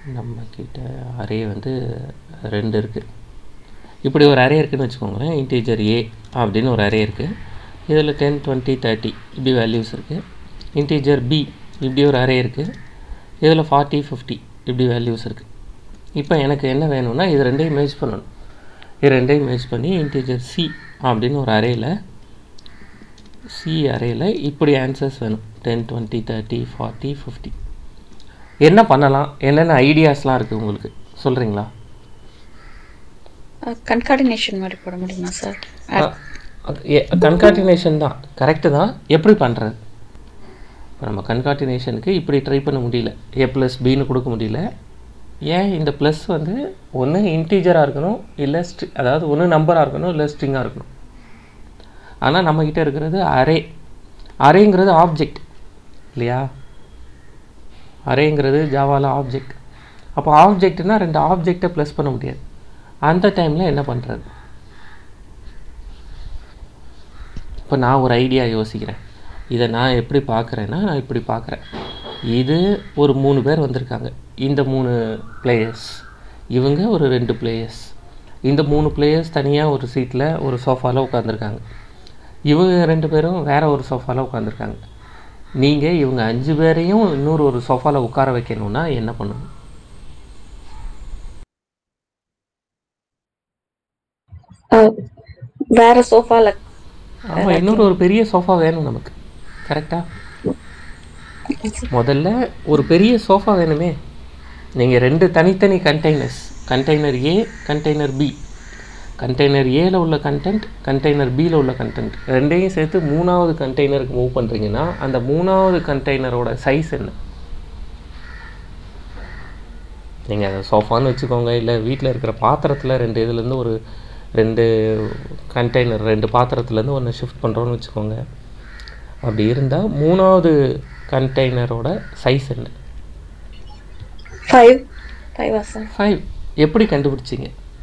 நம்மக்கிட்ட அரே வந்து ரெண்டு இருக்குது இப்படி ஒரு அரே இருக்குதுன்னு வச்சுக்கோங்களேன் இன்டீஜர் ஏ அப்படின்னு ஒரு அரே இருக்குது இதில் டென் டுவெண்ட்டி தேர்ட்டி இப்படி வேல்யூஸ் இருக்குது இன்டீஜர் பி இப்படி ஒரு அரே இருக்குது இதில் ஃபார்ட்டி ஃபிஃப்டி இப்படி வேல்யூஸ் இருக்குது இப்போ எனக்கு என்ன வேணும்னா இது ரெண்டையும் மேட்ச் பண்ணணும் இது ரெண்டையும் மேட்ச் பண்ணி இன்டீஜர் சி அப்படின்னு ஒரு அரேயில் சி அரேயில் இப்படி ஆன்சர்ஸ் வேணும் ten twenty thirty forty fifty என்ன பண்ணலாம் என்னென்ன ஐடியாஸ்லாம் இருக்குது உங்களுக்கு சொல்கிறீங்களா கன்கார்டினேஷன் மாதிரி போட முடியுமா சார் கன்கார்டினேஷன் தான் கரெக்டு தான் எப்படி பண்ணுறது இப்போ நம்ம கன்கார்டினேஷனுக்கு இப்படி ட்ரை பண்ண முடியல ஏ ப்ளஸ் பின்னு கொடுக்க முடியல ஏன் இந்த ப்ளஸ் வந்து ஒன்று இன்டீஜராக இருக்கணும் இல்லை ஸ்ட்ரி அதாவது ஒன்று நம்பராக இருக்கணும் இல்லை ஸ்ட்ரிங்காக இருக்கணும் ஆனால் நம்மக்கிட்ட இருக்கிறது அரே அரேங்கிறது ஆப்ஜெக்ட் இல்லையா அரேங்கிறது ஜாவாவில் ஆப்ஜெக்ட் அப்போ ஆப்ஜெக்ட்னா ரெண்டு ஆப்ஜெக்டை ப்ளஸ் பண்ண முடியாது அந்த டைமில் என்ன பண்ணுறது இப்போ நான் ஒரு ஐடியா யோசிக்கிறேன் இதை நான் எப்படி பார்க்குறேன்னா நான் இப்படி பார்க்குறேன் இது ஒரு மூணு பேர் வந்திருக்காங்க இந்த மூணு பிளேயர்ஸ் இவங்க ஒரு ரெண்டு பிளேயர்ஸ் இந்த மூணு பிளேயர்ஸ் தனியாக ஒரு சீட்டில் ஒரு சோஃபாவில் உட்காந்துருக்காங்க இவங்க ரெண்டு பேரும் வேற ஒரு சோஃபாவில் உட்காந்துருக்காங்க நீங்கள் இவங்க அஞ்சு பேரையும் இன்னொரு ஒரு சோஃபாவில் உட்கார வைக்கணும்னா என்ன பண்ணணும் வேற சோஃபால ஆமாம் இன்னொரு ஒரு பெரிய சோஃபா வேணும் நமக்கு கரெக்டா முதல்ல ஒரு பெரிய சோஃபா வேணுமே நீங்கள் ரெண்டு தனித்தனி containers container A container B container ஏல உள்ள கண்டென்ட் கண்டெய்னர் பியில் உள்ள கண்டென்ட் ரெண்டையும் சேர்த்து மூணாவது கண்டெய்னருக்கு மூவ் பண்ணுறீங்கன்னா அந்த மூணாவது கண்டெய்னரோட சைஸ் என்ன நீங்கள் அதை சோஃபான்னு வச்சுக்கோங்க இல்லை வீட்டில் இருக்கிற பாத்திரத்தில் ரெண்டு இதுலேருந்து ஒரு ரெண்டு கண்டெய்னர் ரெண்டு பாத்திரத்துலேருந்து ஒன்று ஷிஃப்ட் பண்ணுறோன்னு வச்சுக்கோங்க அப்படி இருந்தால் மூணாவது கண்டெய்னரோட சைஸ் என்ன ஃபைவ் ஃபைவா சார் ஃபைவ் எப்படி கண்டுபிடிச்சிங்க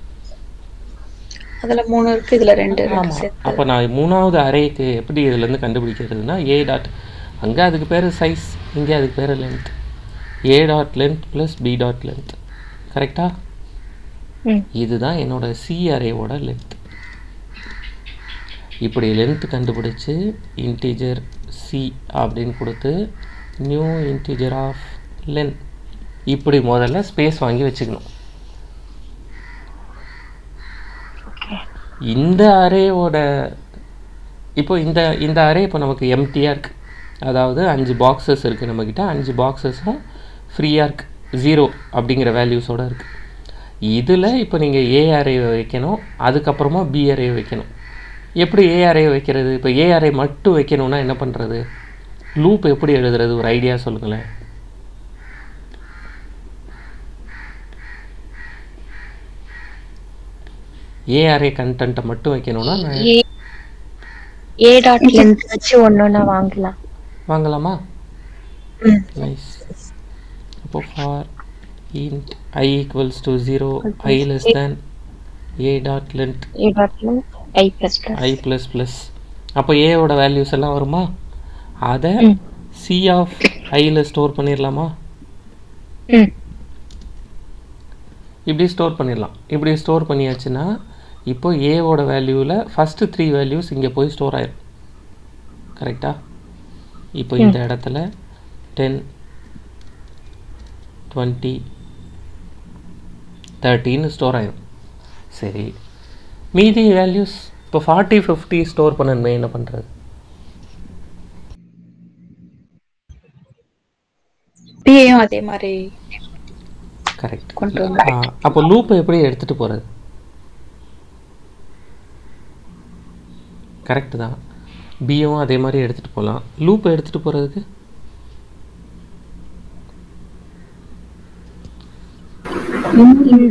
அதுல மூணு இருக்கு இதுல ரெண்டு ரெண்டு ஆமாம் சேர்த்து அப்போ நான் மூணாவது அரேக்கு எப்படி இதுலேருந்து கண்டுபிடிக்கிறதுனா ஏ டாட் அங்கே அதுக்கு பேர் சைஸ் இங்கே அதுக்கு பேர் length A dot length plus B dot length கரெக்டா ம் இதுதான் என்னோட சி அரேவோட லென்த் இப்படி லென்த் கண்டுபிடிச்சு இன்டீஜர் சி அப்படின்னு கொடுத்து நியூ இன்டீஜர் ஆஃப் லென் இப்படி முதல்ல ஸ்பேஸ் வாங்கி வச்சுக்கணும் இந்த அரேவோட இப்போ இந்த இந்த அரே இப்போ நமக்கு எம்டியாக இருக்குது அதாவது அஞ்சு பாக்ஸஸ் இருக்குது நம்மக்கிட்ட அஞ்சு பாக்ஸஸும் ஃப்ரீயாக இருக்குது ஜீரோ அப்படிங்கிற வேல்யூஸோட இருக்குது இதில் இப்போ நீங்கள் ஏ அரே வைக்கணும் அதுக்கப்புறமா பி அரே வைக்கணும் எப்படி ஏ அரே வைக்கிறது இப்போ ஏ அரே மட்டும் வைக்கணும்னா என்ன பண்ணுறது லூப் எப்படி எழுதுறது ஒரு ஐடியா சொல்லுங்களேன் ஏ அரே கண்டென்ட்டை மட்டும் வைக்கணும்னா நான் ஏ ஏ டாட் லென்த் வச்சு ஒன்னொன்னா வாங்கலாம் வாங்கலாமா ம். நைஸ் அப்போ for int I equals to zero I less than A dot length A dot length I plus plus I plus plus அப்போ ஏவோட வேல்யூஸ் எல்லாம் வருமா அதை ம். சி ஆஃப் ஐயில் ஸ்டோர் பண்ணிடலாமா ம் இப்படி ஸ்டோர் பண்ணிடலாம் இப்படி ஸ்டோர் பண்ணியாச்சுன்னா இப்போ ஏவோட வேல்யூவில் ஃபஸ்ட்டு த்ரீ வேல்யூஸ் இங்கே போய் ஸ்டோர் ஆயிரும் கரெக்டா இப்போ இந்த இடத்துல டென் டுவெண்ட்டி தேர்ட்டின்னு ஸ்டோர் ஆயிரும் சரி மீதி வேல்யூஸ் இப்போ ஃபார்ட்டி ஃபிஃப்டி ஸ்டோர் பண்ணணுமே என்ன பண்ணுறது பிஏயும் அதே மாதிரி கரெக்ட் கொண்டு வந்து அப்போ லூப்பை எப்படி எடுத்துகிட்டு போகிறது கரெக்டு தான் பியும் அதே மாதிரி எடுத்துகிட்டு போகலாம் லூப்பை எடுத்துகிட்டு போகிறதுக்கு இந்த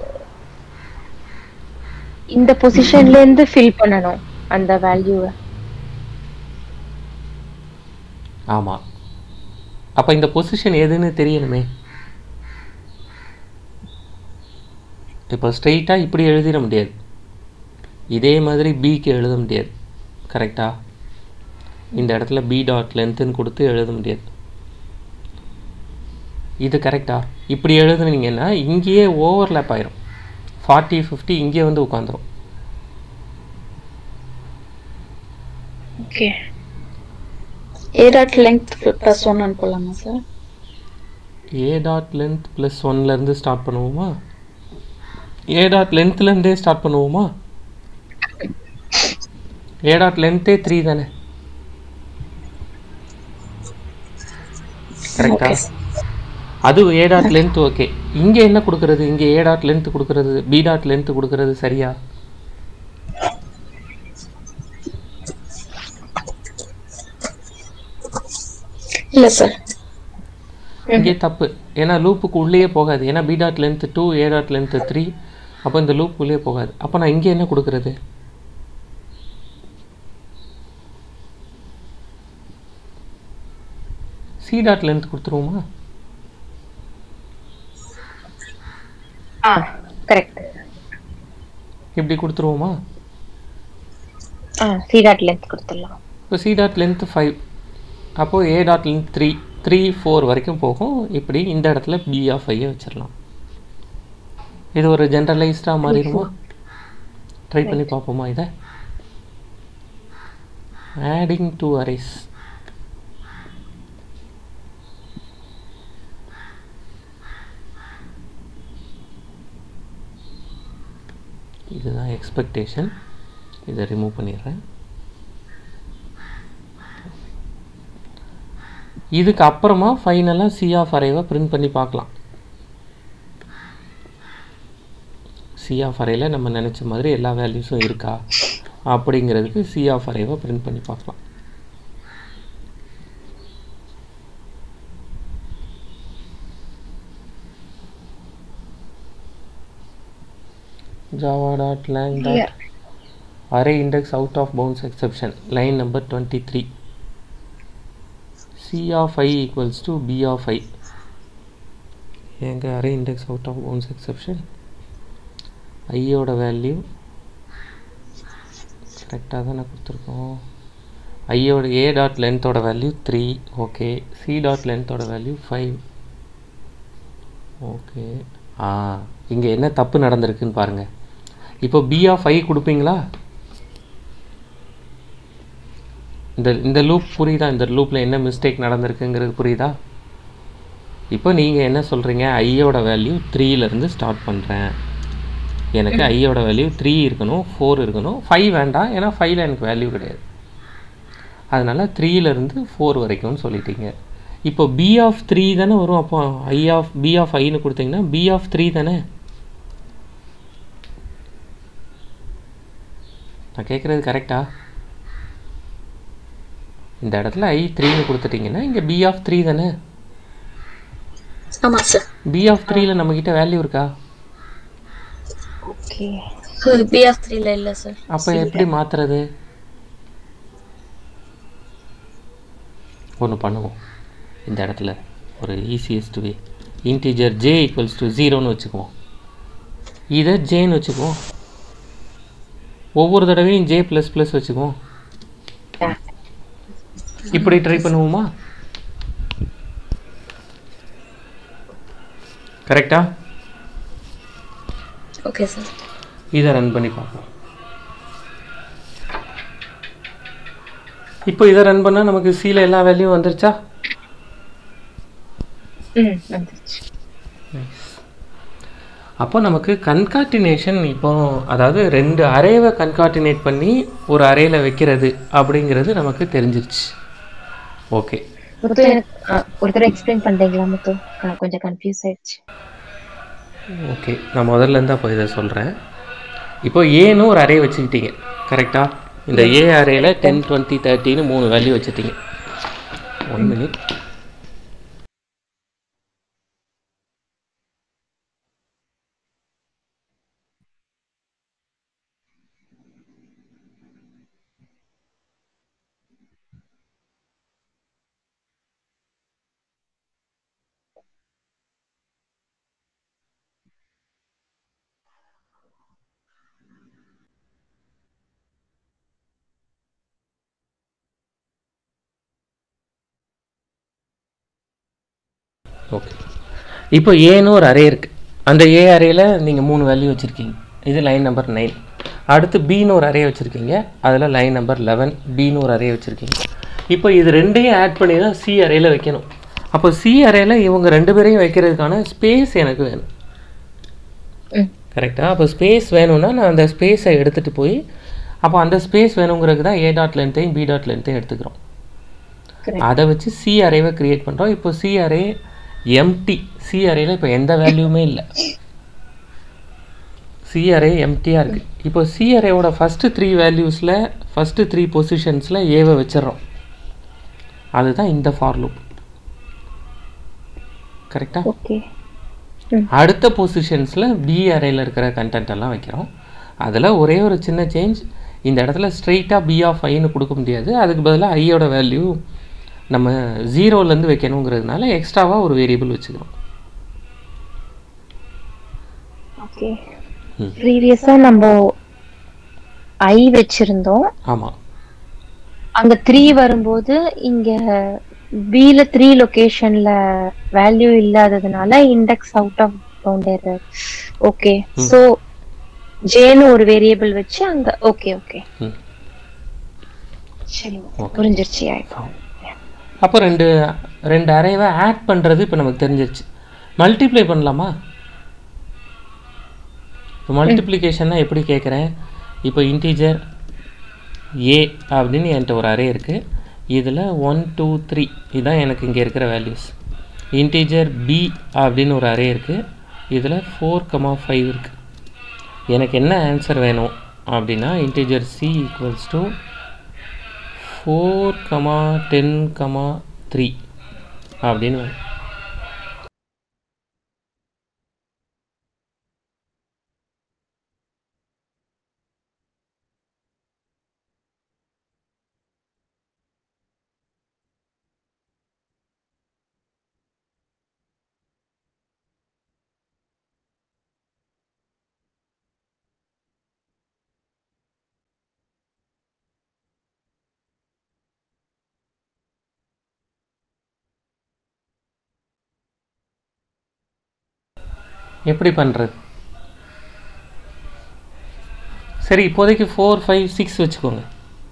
இந்த பொசிஷன்ல இருந்து ஃபில் பண்ணணும் அந்த வேல்யூவை ஆமாம் அப்போ இந்த பொசிஷன் எதுன்னு தெரியணுமே இப்போ ஸ்ட்ரெயிட்டாக இப்படி எழுதிட முடியாது இதே மாதிரி பிக்கு எழுத முடியாது கரெக்டா இந்த இடத்துல பி டாட் லென்த்துன்னு கொடுத்து எழுத முடியாது இது கரெக்டா இப்படி எழுதுனீங்கன்னா இங்கேயே ஓவர்லேப் ஆயிரும் ஃபார்ட்டி ஃபிஃப்டி இங்கே வந்து உட்காந்துரும் okay A dot length plus ஒன்னு போடலாமா sir A dot length plus ஒன்லேருந்து ஸ்டார்ட் பண்ணுவோமா ஏ டாட் லென்த்லேருந்தே ஸ்டார்ட் பண்ணுவோமா ஏ டாட் லென்த்தே த்ரீ தானே கரெக்டா ஓகே அது ஏ டாட் லென்த் ஓகே இங்கே என்ன கொடுக்கறது இங்கே ஏ டாட் லென்த் கொடுக்கறது பி டாட் லென்த் கொடுக்கறது சரியா இல்ல சார் இங்கே தப்பு ஏன்னா லூப்புக்கு உள்ளேயே போகாது ஏன்னா B dot length two A dot length three அப்போ இந்த லூப் உள்ளே போகாது அப்போ நான் இங்கே என்ன கொடுக்கறது சி டாட் லென்த் கொடுத்துருவோமா ஆ கரெக்ட் இப்படி கொடுத்துருவோமா ஆ சி டாட் லென்த் கொடுத்துடலாம் இப்போ சி டாட் லென்த் ஃபைவ் அப்போது A dot length three three four வரைக்கும் போகும் இப்படி இந்த இடத்துல பி ஆஃப் ஐயை வச்சிடலாம் இது ஒரு ஜென்ரலைஸ்டாக மாறிடுமா ட்ரை பண்ணி பார்ப்போமா இதை ஆடிங் டு அரேஸ் இதுதான் எக்ஸ்பெக்டேஷன் இதை ரிமூவ் பண்ணிடுறேன் இதுக்கு அப்புறமா ஃபைனலாக சி ஆஃப் அரேவை பிரிண்ட் பண்ணி பார்க்கலாம் சி ஆஃப் அரேல நம்ம நினச்ச மாதிரி எல்லா வேல்யூஸும் இருக்கா அப்படிங்கிறதுக்கு சி ஆஃப் அரேவை பிரிண்ட் பண்ணி பார்க்கலாம் java dot lang dot Yeah. array index out of bounds exception line number 23 c of i equals to b of i எங்க array index out of bounds exception i யோட value கரெக்டாக தானே கொடுத்துருக்கோம் ஐயோட A dot லென்த்தோட value three okay C dot லென்த்தோட value five okay ஆ இங்கே என்ன தப்பு நடந்திருக்குன்னு பாருங்கள் இப்போ பி ஆஃப் ஐ கொடுப்பீங்களா இந்த இந்த லூப் புரியுதா இந்த லூப்பில் என்ன மிஸ்டேக் நடந்திருக்குங்கிறது புரியுதா இப்போ நீங்கள் என்ன சொல்கிறீங்க ஐயோட வேல்யூ த்ரீலேருந்து ஸ்டார்ட் பண்ணுறேன் எனக்கு ஐயோட வேல்யூ த்ரீ இருக்கணும் ஃபோர் இருக்கணும் ஃபைவ் வேண்டாம் ஏன்னா ஃபைவ்ல எனக்கு வேல்யூ கிடையாது அதனால் த்ரீலேருந்து ஃபோர் வரைக்கும்னு சொல்லிட்டீங்க இப்போ பி ஆஃப் த்ரீ தானே வரும் அப்போ ஐ ஆஃப் பி ஆஃப் ஐன்னு கொடுத்தீங்கன்னா பி ஆஃப் த்ரீ தானே நான் கேட்குறது கரெக்டா இந்த இடத்துல ஐ த்ரீன்னு கொடுத்துட்டீங்கன்னா இங்கே பி ஆஃப் த்ரீ தானே ஆமா சார் பி ஆஃப் த்ரீல நம்மக்கிட்ட வேல்யூ இருக்கா ஓகே பி ஆஃப் த்ரீல இல்ல சார் அப்போ எப்படி மாற்றுறது ஒன்று பண்ணுவோம் இந்த இடத்துல ஒரு easiest way integer J equals to ஜீரோன்னு வச்சுக்குவோம் இதை ஜேன்னு வச்சுக்குவோம் ஒவ்வொரு தடவையும் ஜே ப்ளஸ் ப்ளஸ் வச்சுக்குவோம் இப்படி ட்ரை பண்ணுவோமா கரெக்டா ஓகே சார் இதை ரன் பண்ணி பார்ப்போம் இப்போ இதை ரன் பண்ணால் நமக்கு சியில் எல்லா வேல்யூவும் வந்துருச்சா ம் வந்துருச்சு அப்போ நமக்கு கன்காட்டினேஷன் இப்போ அதாவது ரெண்டு அரேவை கன்காட்டினேட் பண்ணி ஒரு அரேல வைக்கிறது அப்படிங்கிறது நமக்கு தெரிஞ்சிருச்சு ஓகே முத்து எனக்கு ஆ, ஒரு தடவை எக்ஸ்பிளைன் பண்றீங்களா முத்து நான் கொஞ்சம் கன்ஃபியூஸ் ஆயிடுச்சு ஓகே நான் முதல்ல இருந்து அப்போ இதை சொல்கிறேன் இப்போ ஏன்னு ஒரு அரே வச்சுக்கிட்டீங்க கரெக்டாக இந்த ஏ அரேல டென் டுவெண்ட்டி தேர்ட்டின்னு மூணு வேல்யூ வச்சுட்டீங்க ஒன் மினிட் ஓகே இப்போ ஏன்னு ஒரு அரே இருக்குது அந்த ஏ அரேயில் நீங்கள் மூணு வேல்யூ வச்சுருக்கீங்க இது லைன் நம்பர் நைன் அடுத்து பின்னு ஒரு அரே வச்சுருக்கீங்க அதில் லைன் நம்பர் லெவன் பின்னு ஒரு அரே வச்சுருக்கீங்க இப்போ இது ரெண்டையும் ஆட் பண்ணி தான் சி அரேயில் வைக்கணும் அப்போ சி அரேயில் இவங்க ரெண்டு பேரையும் வைக்கிறதுக்கான ஸ்பேஸ் எனக்கு வேணும் ம் கரெக்டாக அப்போ ஸ்பேஸ் வேணும்னா நான் அந்த ஸ்பேஸை எடுத்துகிட்டு போய் அப்போ அந்த ஸ்பேஸ் வேணுங்கிறதுக்கு தான் ஏ டாட் லென்த்தையும் பி டாட் லென்த்தையும் எடுத்துக்கிறோம் கரெக்ட் அதை வச்சு சி அரேவை கிரியேட் பண்ணுறோம் இப்போ சி அரே எம்டி சி அரேல இப்போ எந்த வேல்யூமே இல்லை சி அரே எம்டியாக இருக்குது இப்போ சி அரேவோட ஃபஸ்ட்டு த்ரீ வேல்யூஸில் ஃபஸ்ட்டு த்ரீ பொசிஷன்ஸில் ஏவை வச்சிடுறோம் அதுதான் இந்த ஃபார் லூப் கரெக்டாக ஓகே அடுத்த பொசிஷன்ஸில் பி அரேல இருக்கிற கண்டென்ட் எல்லாம் வைக்கிறோம் அதில் ஒரே ஒரு சின்ன சேஞ்ச் இந்த இடத்துல ஸ்ட்ரெயிட்டாக பி ஆஃப் ஐன்னு கொடுக்க முடியாது அதுக்கு பதிலாக ஐயோட வேல்யூ நம்ம ஜீரோலேருந்து வைக்கணுங்கிறதுனால எக்ஸ்ட்ராவாக ஒரு வேரியபிள் வச்சுக்கிறோம் ஓகே ம். ப்ரீவியஸா நம்ம ஐ வச்சிருந்தோம் ஆமாம் அங்க த்ரீ வரும்போது இங்க பில த்ரீ லொகேஷன்ல வேல்யூ இல்லாததுனால index out of bounds okay so ஜேன்னு ஒரு வேரியபிள் வச்சு அங்க ஓகே ஓகே ம் சரி புரிஞ்சிருச்சு அப்போ ரெண்டு ரெண்டு அரேவை ஆட் பண்ணுறது இப்போ நமக்கு தெரிஞ்சிருச்சு மல்டிப்ளை பண்ணலாமா இப்போ மல்டிப்ளிகேஷன்னா எப்படி கேட்குறேன் இப்போ இன்டீஜர் ஏ அப்படின்னு என்கிட்ட ஒரு அரே இருக்குது இதில் ஒன் டூ த்ரீ இதுதான் எனக்கு இங்கே இருக்கிற வேல்யூஸ் இன்டீஜர் பி அப்படின்னு ஒரு அரே இருக்குது இதில் ஃபோர் கமா ஃபைவ் இருக்குது எனக்கு என்ன ஆன்சர் வேணும் அப்படின்னா integer C equals to four comma ten comma three அப்படின்னு வேணும் எப்படி பண்ணுறது சரி இப்போதைக்கு ஃபோர் ஃபைவ் சிக்ஸ் வச்சுக்கோங்க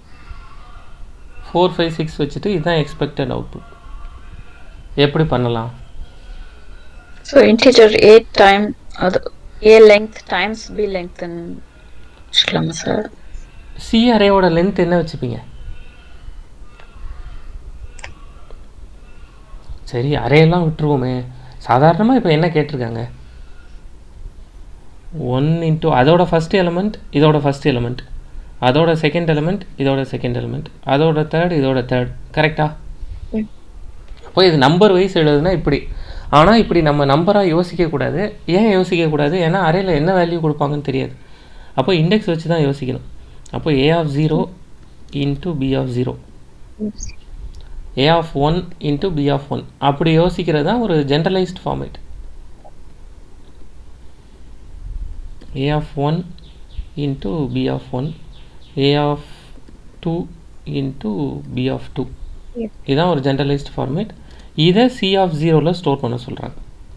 ஃபோர் ஃபைவ் சிக்ஸ் வச்சுட்டு இதுதான் எக்ஸ்பெக்டட் அவுட்புட் எப்படி பண்ணலாம் So integer a time அது a length times b length ன்னு வச்சுக்கலாமா சார் சி அரேவோட லென்த் என்ன வச்சுப்பீங்க சரி அரேலாம் விட்டுருவோமே சாதாரணமாக இப்போ என்ன கேட்டிருக்காங்க ஒன் இன்ட்டு அதோட ஃபஸ்ட் எலமெண்ட் இதோட ஃபஸ்ட் எலமெண்ட் அதோட செகண்ட் எலமெண்ட் இதோட செகண்ட் எலமெண்ட் அதோட தேர்ட் இதோட தேர்ட் கரெக்டா ம். அப்போ இது நம்பர் வைஸ் எழுதுனா இப்படி ஆனால் இப்படி நம்ம நம்பராக யோசிக்கக்கூடாது ஏன் யோசிக்கக்கூடாது ஏன்னா அரேல என்ன வேல்யூ கொடுப்பாங்கன்னு தெரியாது அப்போ இண்டெக்ஸ் வச்சு தான் யோசிக்கணும் அப்போ A of zero into B of zero A of one into B of one அப்படி யோசிக்கிறது தான் ஒரு generalised format A of one into B of one A of two into B of two Yes. இதுதான் ஒரு generalised format இதை C of ஜீரோவில் store பண்ண சொல்கிறாங்க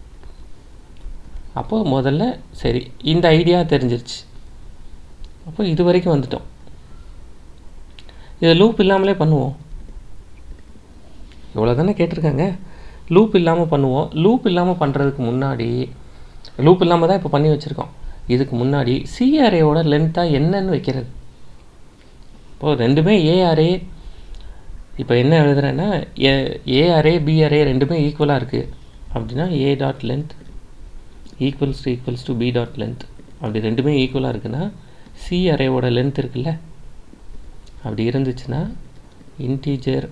அப்போ முதல்ல சரி இந்த ஐடியா தெரிஞ்சிருச்சு அப்போ இது வரைக்கும் வந்துட்டோம் இதை லூப் இல்லாமலே பண்ணுவோம் இவ்வளோ தானே கேட்டிருக்காங்க லூப் இல்லாமல் பண்ணுவோம் லூப் இல்லாமல் பண்ணுறதுக்கு முன்னாடி லூப் இல்லாமல் தான் இப்போ பண்ணி வச்சுருக்கோம் இதுக்கு முன்னாடி சி அரேயோட லென்த்தாக என்னன்னு வைக்கிறது இப்போது ரெண்டுமே ஏ அரே இப்போ என்ன எழுதுறேன்னா A A array B array ரெண்டுமே ஈக்குவலாக இருக்குது அப்படின்னா A dot length equals to equals to B dot length அப்படி ரெண்டுமே ஈக்குவலாக இருக்குன்னா சி அரேவோட லென்த் இருக்குல்ல அப்படி இருந்துச்சுன்னா இன்டீஜர்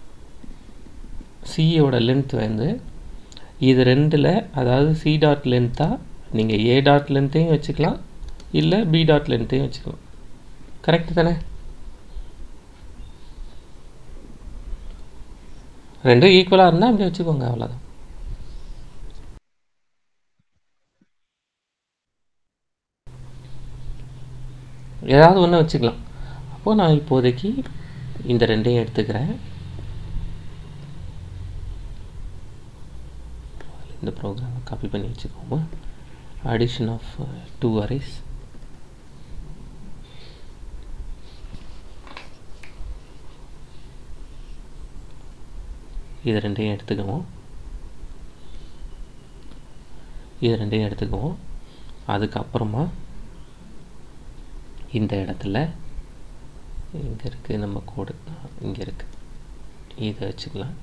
சியோட லென்த் வந்து இது ரெண்டில் அதாவது சி டாட் லென்த்தாக நீங்கள் ஏ டாட் லென்த்தையும் வச்சுக்கலாம் இல்லை பி டாட் லென்த்தையும் வச்சுக்கலாம் கரெக்டு தானே ரெண்டும் ஈக்குவலாக இருந்தால் அப்படி வச்சுக்கோங்க அவ்வளோதான் ஏதாவது ஒன்று வச்சுக்கலாம் அப்போது நான் இப்போதைக்கு இந்த ரெண்டையும் எடுத்துக்கிறேன் இந்த ப்ரோக்ராம் காப்பி பண்ணி வச்சுக்கோங்க அடிஷன் ஆஃப் டூ அரேஸ் இது ரெண்டையும் எடுத்துக்குவோம் இது ரெண்டையும் எடுத்துக்குவோம் அதுக்கப்புறமா இந்த இடத்துல இங்கே இருக்குது நம்ம கோடு இங்கே இருக்குது இதை வச்சுக்கலாம்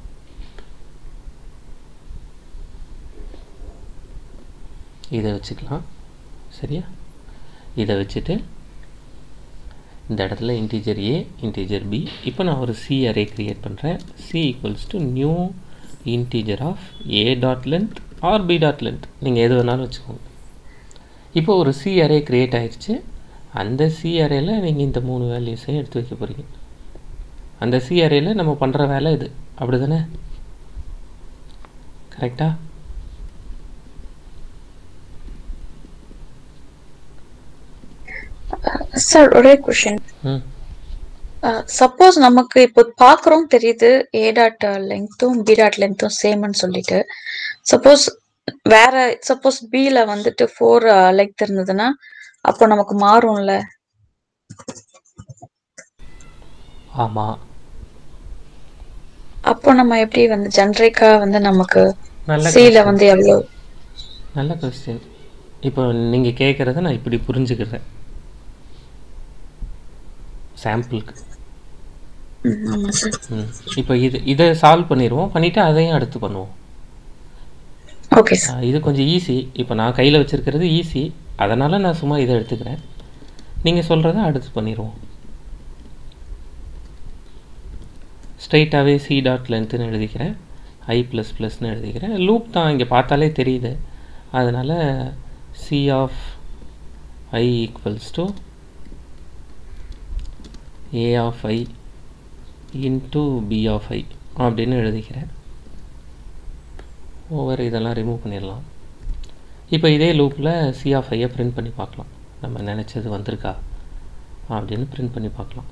இதை வச்சுக்கலாம் சரியா இதை வச்சுட்டு இந்த இடத்துல இன்டீஜர் ஏ இன்டீஜர் பி இப்போ நான் ஒரு சி அரே க்ரியேட் பண்ணுறேன் C equals to new integer of A dot length or B dot length நீங்கள் எது வேணாலும் வச்சுக்கோங்க இப்போ ஒரு சி அரே க்ரியேட் ஆயிடுச்சு அந்த சி அரேல நீங்கள் இந்த மூணு வேல்யூஸையும் எடுத்து வைக்க போகிறீங்க அந்த சி அரேல நம்ம பண்ணுற வேலை இது அப்படி தானே கரெக்டாக சார் ஒரே கொஷின் ம் சப்போஸ் நமக்கு இப்போ பாக்குறோம் தெரியுது ஏ டாட் லெங்க்த்தும் பி டாட் லெங்க்த்தும் சேம்னு சொல்லிட்டு சப்போஸ் வேற சப்போஸ் பில வந்துட்டு ஃபோர் லெங்க் இருந்ததுன்னா அப்போ நமக்கு மாறும்ல ஆமாம் அப்போ நம்ம எப்படி வந்து ஜென்ரிக்கா வந்து நமக்கு நல்ல சில வந்து எவ்வளவு நல்ல கொஸ்டின் இப்போ நீங்கள் கேட்குறத நான் இப்படி புரிஞ்சுக்கிறேன் சாம்பிளுக்கு ம், ஆமா சார் ம் இப்போ இது இதை சால்வ் பண்ணிடுவோம் பண்ணிவிட்டு அதையும் அடுத்து பண்ணுவோம் ஓகே சார் ஆ, இது கொஞ்சம் ஈஸி இப்போ நான் கையில் வச்சுருக்கிறது ஈஸி அதனால் நான் சும்மா இதை எடுத்துக்கிறேன் நீங்கள் சொல்கிறத அடுத்து பண்ணிடுவோம் ஸ்ட்ரைட்டாகவே சி டாட் லென்த்துன்னு எழுதிக்கிறேன் ஐ ப்ளஸ் ப்ளஸ்னு எழுதிக்கிறேன் லூப் தான் இங்கே பார்த்தாலே தெரியுது அதனால் C of I equals to A of I into B of I அப்படின்னு எழுதிக்கிறேன் ஓவர் இதெல்லாம் ரிமூவ் பண்ணிடலாம் இப்போ இதே லூப்பில் சி ஆஃப் ஐயை பிரிண்ட் பண்ணி பார்க்கலாம் நம்ம நினச்சது வந்திருக்கா அப்படின்னு பிரிண்ட் பண்ணி பார்க்கலாம்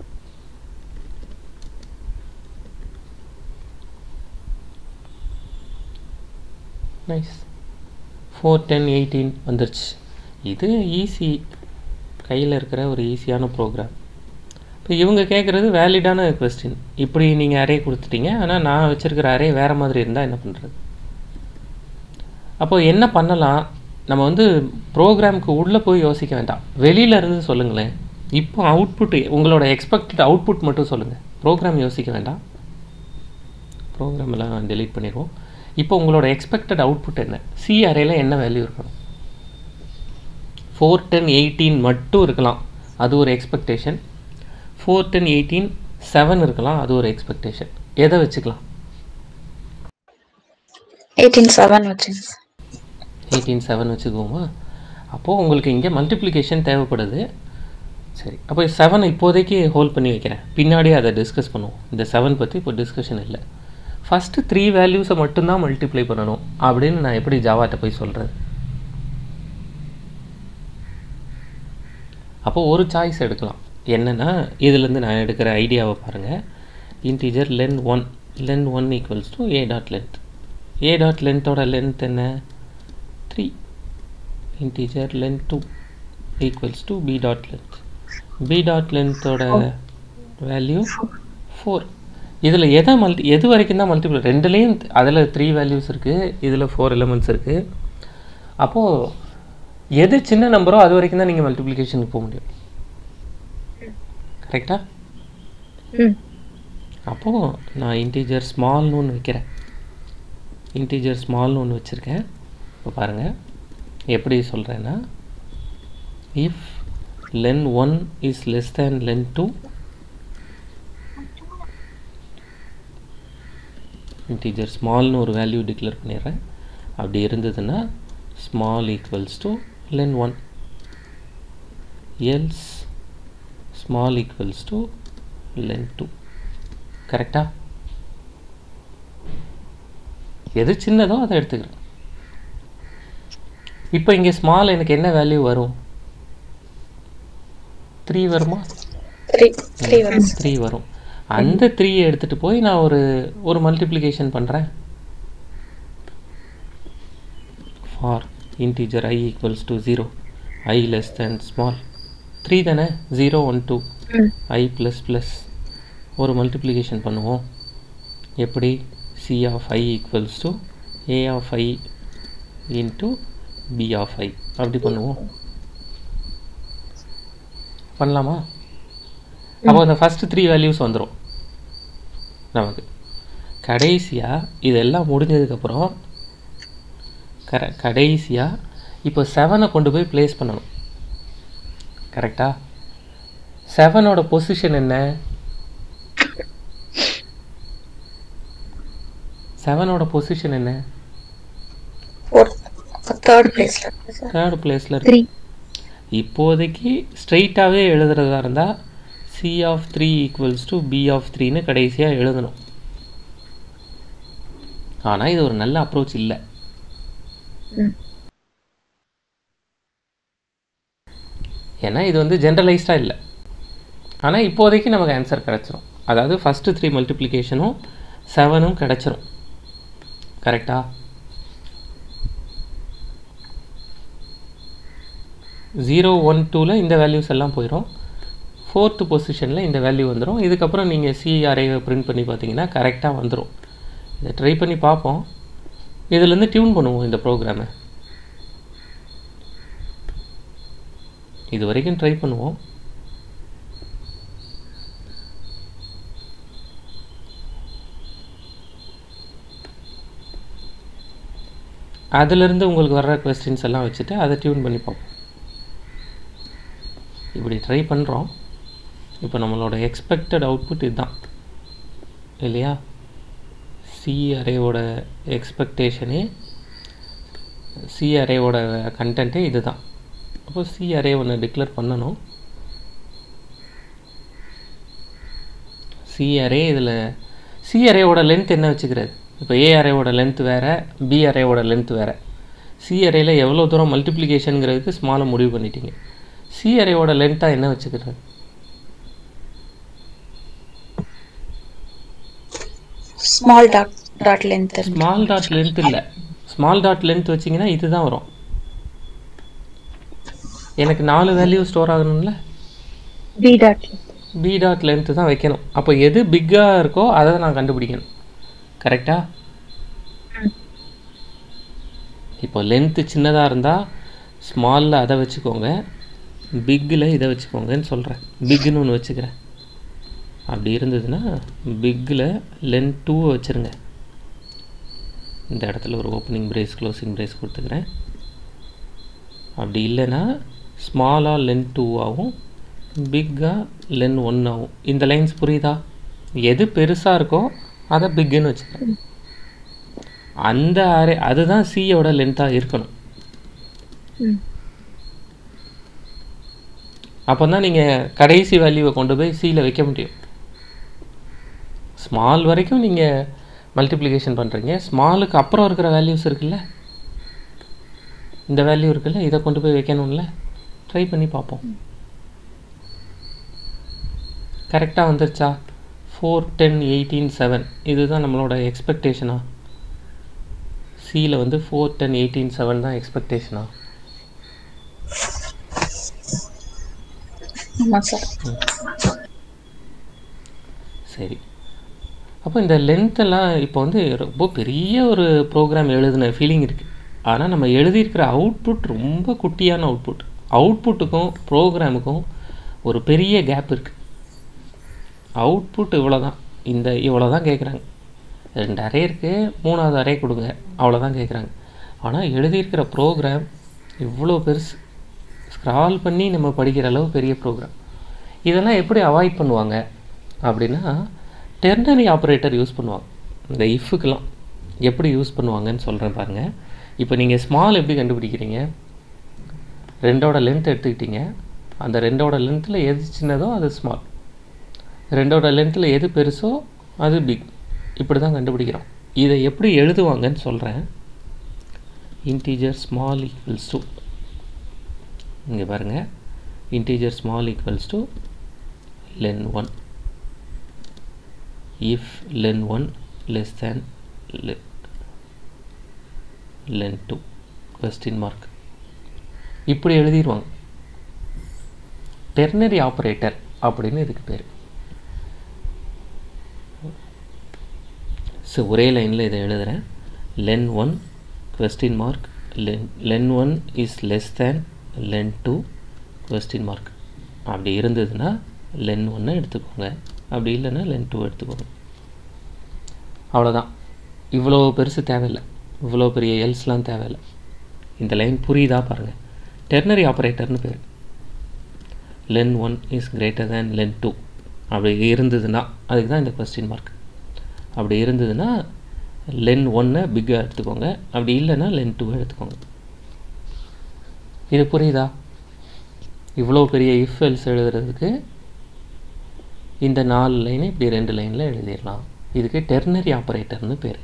நைஸ் ஃபோர் டென் எயிட்டீன் வந்துருச்சு இது ஈஸி கையில் இருக்கிற ஒரு ஈஸியான ப்ரோக்ராம் இப்போ இவங்க கேட்குறது வேலிடான கொஸ்டின் இப்படி நீங்கள் அரே கொடுத்துட்டீங்க ஆனால் நான் வச்சுருக்கிற அரே வேறு மாதிரி இருந்தால் என்ன பண்ணுறது அப்போது என்ன பண்ணலாம் நம்ம வந்து ப்ரோக்ராமுக்கு உள்ளே போய் யோசிக்க வேண்டாம் வெளியில இருந்து சொல்லுங்களேன் இப்போ அவுட்புட் உங்களோட எக்ஸ்பெக்டட் அவுட்புட் மட்டும் சொல்லுங்கள் ப்ரோக்ராம் யோசிக்க வேண்டாம் ப்ரோக்ராம் எல்லாம் டெலீட் பண்ணிடுவோம் இப்போ உங்களோட எக்ஸ்பெக்டட் அவுட்புட் என்ன சி அரேல என்ன வேல்யூ இருக்கணும் ஃபோர் டென் எயிட்டீன் மட்டும் இருக்கலாம் அது ஒரு expectation four ten eighteen seven இருக்கலாம் அது ஒரு எக்ஸ்பெக்டேஷன் எதை வச்சுக்கலாம் எயிட்டீன் செவன் வச்சுங்க சார் எயிட்டீன் செவன் வச்சுக்குவோமா அப்போது உங்களுக்கு இங்கே மல்டிப்ளிகேஷன் தேவைப்படுது சரி அப்போ செவன் இப்போதைக்கு ஹோல்ட் பண்ணி வைக்கிறேன் பின்னாடி அதை டிஸ்கஸ் பண்ணுவோம் இந்த செவன் பற்றி இப்போ டிஸ்கஷன் இல்லை ஃபஸ்ட்டு த்ரீ வேல்யூஸை மட்டும்தான் மல்டிப்ளை பண்ணணும் அப்படின்னு நான் எப்படி ஜாவாட்ட போய் சொல்கிறது அப்போ ஒரு சாய்ஸ் எடுக்கலாம் என்னென்னா இதுலேருந்து நான் எடுக்கிற ஐடியாவை பாருங்கள் integer len one len one equals to A dot length A dot லென்த்தோட லென்த் என்ன three integer length two equals to B dot length B dot லென்த்தோட வேல்யூ ஃபோர் இதில் எதை மல்டி எது வரைக்கும் தான் மல்டிபிள் ரெண்டுலேயும் அதில் த்ரீ வேல்யூஸ் இருக்குது இதில் ஃபோர் எலமெண்ட்ஸ் இருக்குது அப்போது எது சின்ன நம்பரோ அது வரைக்கும் தான் நீங்கள் மல்டிப்ளிகேஷனுக்கு போக முடியும் கரெக்டாக ம் அப்போது நான் இன்டீஜர் ஸ்மால்னு ஒன்று வைக்கிறேன் இன்டீஜர் ஸ்மால்னு ஒன்று வச்சுருக்கேன் இப்போ பாருங்கள் எப்படி சொல்கிறேன்னா if len one is less than len two integer ஸ்மால்னு ஒரு வேல்யூ டிக்ளேர் பண்ணிடுறேன் அப்படி இருந்ததுன்னா small equals to len one else small equals to len two கரெக்டா எது சின்னதோ அதை எடுத்துக்கிறேன் இப்போ இங்கே ஸ்மால் எனக்கு என்ன வேல்யூ வரும் த்ரீ வருமா த்ரீ த்ரீ வரும் த்ரீ வரும் அந்த த்ரீயை எடுத்துகிட்டு போய் நான் ஒரு ஒரு மல்டிப்ளிகேஷன் பண்ணுறேன் for integer I equals to zero I less than small three தானே ஜீரோ ஒன் டூ ம் ஐ ப்ளஸ் ப்ளஸ் ஒரு மல்டிப்ளிகேஷன் பண்ணுவோம் எப்படி C of I equals to A of I into B of I அப்படி பண்ணுவோம் பண்ணலாமா அப்போ அந்த ஃபஸ்ட்டு த்ரீ வேல்யூஸ் வந்துடும் நமக்கு கடைசியாக இதெல்லாம் முடிஞ்சதுக்கப்புறம் கர கடைசியாக இப்போ செவனை கொண்டு போய் ப்ளேஸ் பண்ணணும் கரெக்டா செவனோட பொசிஷன் என்ன செவனோட பொசிஷன் என்ன ஒரு தேர்ட் பிளேஸ்ல இருக்கு சார் தேர்ட் பிளேஸில் இருக்கு த்ரீ இப்போதைக்கு ஸ்ட்ரைட்டாகவே எழுதுறதா இருந்தால் C of three equals to B of த்ரீன்னு கடைசியாக எழுதணும் ஆனால் இது ஒரு நல்ல அப்ரோச் இல்லை ம் ஏன்னா இது வந்து ஜென்ரலைஸ்டாக இல்லை ஆனால் இப்போதைக்கு நமக்கு ஆன்சர் கிடச்சிரும் அதாவது ஃபஸ்ட்டு த்ரீ மல்டிப்ளிகேஷனும் செவனும் கிடச்சிரும் கரெக்டா ஜீரோ ஒன் டூவில் இந்த வேல்யூஸ் எல்லாம் போயிடும் ஃபோர்த்து பொசிஷனில் இந்த வேல்யூ வந்துடும் இதுக்கப்புறம் நீங்கள் சி அரேவை பிரிண்ட் பண்ணி பார்த்தீங்கன்னா கரெக்டாக வந்துடும் இதை ட்ரை பண்ணி பார்ப்போம் இதுலேருந்து டியூன் பண்ணுவோம் இந்த ப்ரோக்ராமை இது வரைக்கும் ட்ரை பண்ணுவோம் அதிலிருந்து உங்களுக்கு வர்ற கொஸ்டின்ஸ் எல்லாம் வச்சுட்டு அதை டியூன் பண்ணி பார்ப்போம் இப்படி ட்ரை பண்ணுறோம் இப்போ நம்மளோட எக்ஸ்பெக்டட் அவுட்புட் இதுதான் இல்லையா சி அரேவோட எக்ஸ்பெக்டேஷனே சி அரேவோட கண்டென்ட்டே இதுதான் அப்போ சி அரே ஒன்று டிக்ளேர் பண்ணணும் சி அரே இதில் சி அரேவோட லென்த் என்ன வச்சுக்கிறது இப்போ ஏ அரேவோட லென்த் வேறு பி அரேவோட லென்த் வேறு சி அரேயில் எவ்வளோ தூரம் மல்டிப்ளிகேஷனுங்கிறதுக்கு ஸ்மாலை முடிவு பண்ணிட்டீங்க சி அரேவோட லென்த்தாக என்ன வச்சுக்கிறது small dot dot length small dot length இல்லை ஸ்மால் டாட் லென்த் வச்சிங்கன்னா இதுதான் வரும் எனக்கு நாலு வேல்யூ ஸ்டோர் ஆகணும்ல B dot B dot length தான் வைக்கணும் அப்போ எது பிக்காக இருக்கோ அதை தான் நான் கண்டுபிடிக்கணும் கரெக்டா இப்போ லென்த்து சின்னதாக இருந்தால் ஸ்மாலில் அதை வச்சுக்கோங்க பிக்கில் இதை வச்சுக்கோங்கன்னு சொல்கிறேன் பிக்குன்னு ஒன்று வச்சுக்கிறேன் அப்படி இருந்ததுன்னா பிக்கில் லென்த் டூவை வச்சுருங்க இந்த இடத்துல ஒரு ஓப்பனிங் பிரேஸ் க்ளோசிங் பிரேஸ் கொடுத்துக்கிறேன் அப்படி இல்லைன்னா ஸ்மாலாக லென் டூவாகவும் பிக்காக லென் ஒன்னாகவும் இந்த லைன்ஸ் புரியுதா எது பெருசாக இருக்கோ அதை பிக்குன்னு வச்சுக்கிறேன் அந்த அரே அதுதான் சியோட லென்த்தாக இருக்கணும் ம் அப்போ தான் நீங்கள் கடைசி வேல்யூவை கொண்டு போய் சியில் வைக்க முடியும் ஸ்மால் வரைக்கும் நீங்கள் மல்டிப்ளிகேஷன் பண்ணுறீங்க ஸ்மாலுக்கு அப்புறம் இருக்கிற வேல்யூஸ் இருக்குல்ல இந்த வேல்யூ இருக்குல்ல இதை கொண்டு போய் வைக்கணும்ல ட்ரை பண்ணி பார்ப்போம் கரெக்டாக வந்துருச்சா ஃபோர் டென் எயிட்டீன் செவன் இதுதான் நம்மளோட எக்ஸ்பெக்டேஷனா சியில் வந்து ஃபோர் டென் எயிட்டீன் செவன் தான் எக்ஸ்பெக்டேஷனா ஆமாம் சார் சரி அப்போ இந்த லென்த்தெல்லாம் இப்போ வந்து ரொம்ப பெரிய ஒரு ப்ரோக்ராம் எழுதின ஃபீலிங் இருக்குது ஆனால் நம்ம எழுதியிருக்கிற அவுட்புட் ரொம்ப குட்டியான அவுட்புட் அவுட்புட்டுக்கும் ப்ரோக்ராமுக்கும் ஒரு பெரிய கேப் இருக்குது அவுட்புட் இவ்வளோ தான் இந்த இவ்வளோ தான் கேட்குறாங்க ரெண்டு அரே இருக்குது மூணாவது அரே கொடுங்க அவ்வளோதான் கேட்குறாங்க ஆனால் எழுதியிருக்கிற ப்ரோக்ராம் இவ்வளோ பெருசு ஸ்க்ரால் பண்ணி நம்ம படிக்கிற அளவு பெரிய ப்ரோக்ராம் இதெல்லாம் எப்படி அவாய்ட் பண்ணுவாங்க அப்படின்னா டெர்னரி ஆப்ரேட்டர் யூஸ் பண்ணுவாங்க இந்த இஃபுக்கெல்லாம் எப்படி யூஸ் பண்ணுவாங்கன்னு சொல்கிறேன் பாருங்கள் இப்போ நீங்கள் ஸ்மால் எப்படி கண்டுபிடிக்கிறீங்க ரெண்டோட லென்த் எடுத்துக்கிட்டீங்க அந்த ரெண்டோட லென்த்தில் எது சின்னதோ அது ஸ்மால் ரெண்டோட லென்த்தில் எது பெருசோ அது பிக் இப்படி தான் கண்டுபிடிக்கிறோம் இதை எப்படி எழுதுவாங்கன்னு சொல்கிறேன் இன்டீஜர் ஸ்மால் ஈக்குவல்ஸ் டு இங்கே பாருங்கள் integer small equals to len one if len 1 less than le- len 2 question mark இப்படி எழுதிடுவாங்க டெர்னரி ஆப்ரேட்டர் அப்படின்னு இதுக்கு பேர் ஸோ ஒரே லைனில் இதை எழுதுகிறேன் len one question mark len len one is less than len two question mark அப்படி இருந்ததுன்னா லென் ஒன்னை எடுத்துக்கோங்க அப்படி இல்லைன்னா லென் டூ எடுத்துக்கோங்க அவ்வளோதான் இவ்வளோ பெருசு தேவையில்லை இவ்வளோ பெரிய எல்ஸ்லாம் தேவையில்லை இந்த லைன் புரியுதா பாருங்கள் டெர்னரி ஆப்ரேட்டர்னு பேர் len one is greater than len two அப்படி இருந்ததுன்னா அதுக்கு தான் இந்த கொஸ்டின் மார்க் அப்படி இருந்ததுன்னா லென் ஒன்னை பிக்காக எடுத்துக்கோங்க அப்படி இல்லைன்னா லென் டூவை எடுத்துக்கோங்க இது புரியுதா இவ்வளோ பெரிய இஃப் எல்ஸ் எழுதுறதுக்கு இந்த நாலு லைனை இப்படி ரெண்டு லைனில் எழுதிடலாம் இதுக்கு டெர்னரி ஆப்ரேட்டர்னு பேர்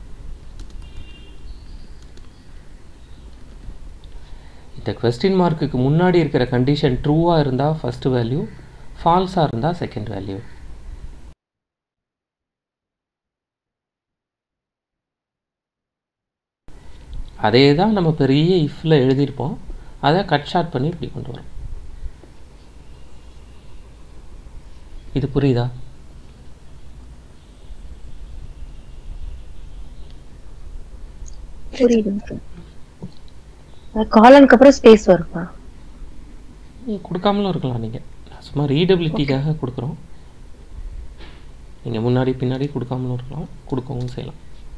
இந்த கொஸ்டின் மார்க்குக்கு முன்னாடி இருக்கிற கண்டிஷன் ட்ரூவாக இருந்தால் ஃபஸ்ட்டு வேல்யூ ஃபால்ஸாக இருந்தால் செகண்ட் வேல்யூ அதே தான் நம்ம பெரிய இஃப்பில் எழுதியிருப்போம் அதை கட் ஷார்ட் பண்ணி இப்படி கொண்டு வரோம் இது புரியுதா புரியுது காலனுக்கு அப்புறம் ஸ்பேஸ் வருமா ம், கொடுக்காமலும் இருக்கலாம் நீங்கள் சும்மா ரீடபிலிட்டிக்காக கொடுக்குறோம் நீங்கள் முன்னாடி பின்னாடி கொடுக்காமலும் இருக்கலாம் கொடுக்கவும் செய்யலாம்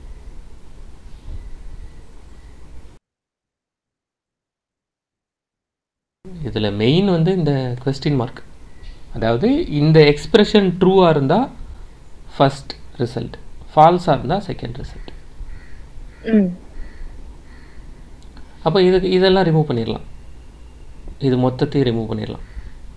இதில் மெயின் வந்து இந்த கொஸ்டின் மார்க் அதாவது இந்த எக்ஸ்பிரஷன் ட்ரூவாக இருந்தால் ஃபர்ஸ்ட் ரிசல்ட் ஃபால்ஸாக இருந்தால் செகண்ட் ரிசல்ட் ம் அப்போ இதுக்கு இதெல்லாம் ரிமூவ் பண்ணிடலாம் இது மொத்தத்தையும் ரிமூவ் பண்ணிடலாம்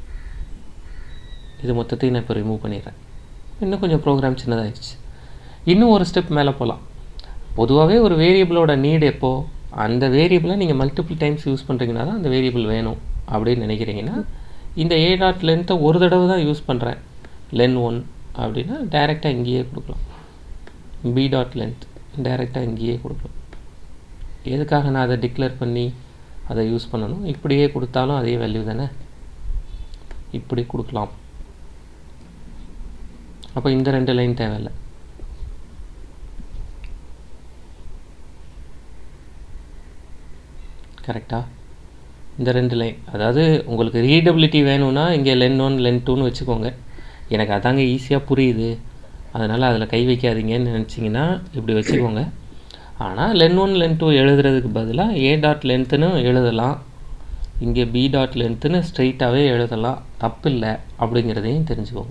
இது மொத்தத்தையும் நான் இப்போ ரிமூவ் பண்ணிடுறேன் இன்னும் கொஞ்சம் ப்ரோக்ராம் சின்னதாகிடுச்சு இன்னும் ஒரு ஸ்டெப் மேலே போகலாம் பொதுவாகவே ஒரு வேரியபிளோட நீட் எப்போ அந்த வேரியபிளை நீங்கள் மல்டிபிள் டைம்ஸ் யூஸ் பண்ணுறீங்கன்னா தான் அந்த வேரியபிள் வேணும் அப்படின்னு நினைக்கிறீங்கன்னா இந்த ஏ டாட் லென்த்தை ஒரு தடவை தான் யூஸ் பண்ணுறேன் லென் ஒன் அப்படின்னா டைரெக்டாக இங்கேயே கொடுக்கலாம் பி டாட் லென்த் டைரெக்டாக இங்கேயே கொடுக்கலாம் எதுக்காக நான் அதை டிக்ளேர் பண்ணி அதை யூஸ் பண்ணணும் இப்படியே கொடுத்தாலும் அதே வேல்யூ தானே இப்படி கொடுக்கலாம் அப்போ இந்த ரெண்டு லைன் தேவையில்லை கரெக்டா இந்த ரெண்டு லைன் அதாவது உங்களுக்கு ரீடபிலிட்டி வேணும்னா இங்கே லென் ஒன் லென் டூன்னு வச்சுக்கோங்க எனக்கு அதாங்க ஈஸியாக புரியுது அதனால் அதில் கை வைக்காதீங்கன்னு நினச்சிங்கன்னா இப்படி வச்சுக்கோங்க ஆனால் லென் ஒன் லென் டூ எழுதுறதுக்கு பதிலாக ஏ டாட் லென்த்துன்னு எழுதலாம் இங்கே பி டாட் லென்த்துன்னு ஸ்ட்ரைட்டாகவே எழுதலாம் தப்பு இல்லை அப்படிங்கிறதையும் தெரிஞ்சுக்கோங்க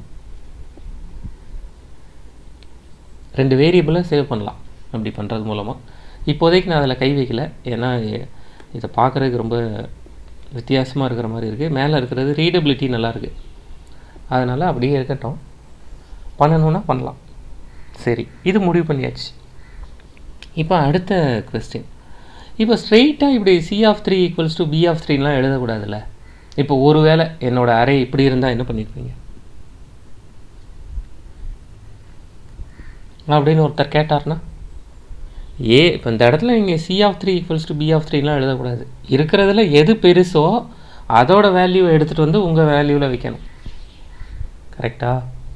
ரெண்டு வேரியபிளை சேவ் பண்ணலாம் அப்படி பண்ணுறது மூலமாக இப்போதைக்கு நான் அதில் கை வைக்கல ஏன்னா இ- இதை பார்க்குறதுக்கு ரொம்ப வித்தியாசமாக இருக்கிற மாதிரி இருக்குது மேலே இருக்கிறது ரீடபிலிட்டி நல்லா இருக்கு அதனால் அப்படியே இருக்கட்டும் பண்ணணும்னா பண்ணலாம் சரி இது முடிவு பண்ணியாச்சு இப்போ அடுத்த கொஸ்டின் இப்போ ஸ்ட்ரெயிட்டாக இப்படி C of three equals to B of த்ரீலாம் எழுதக்கூடாதுல்ல இப்போ ஒருவேளை என்னோட அறை இப்படி இருந்தால் என்ன பண்ணியிருப்பீங்க அப்படின்னு ஒருத்தர் கேட்டார்னா ஏ இப்போ இந்த இடத்துல இங்கே C of three equals to B of த்ரீலாம் எழுதக்கூடாது இருக்கிறதுல எது பெருசோ அதோட வேல்யூவை எடுத்துகிட்டு வந்து உங்கள் வேல்யூவில் வைக்கணும் கரெக்டா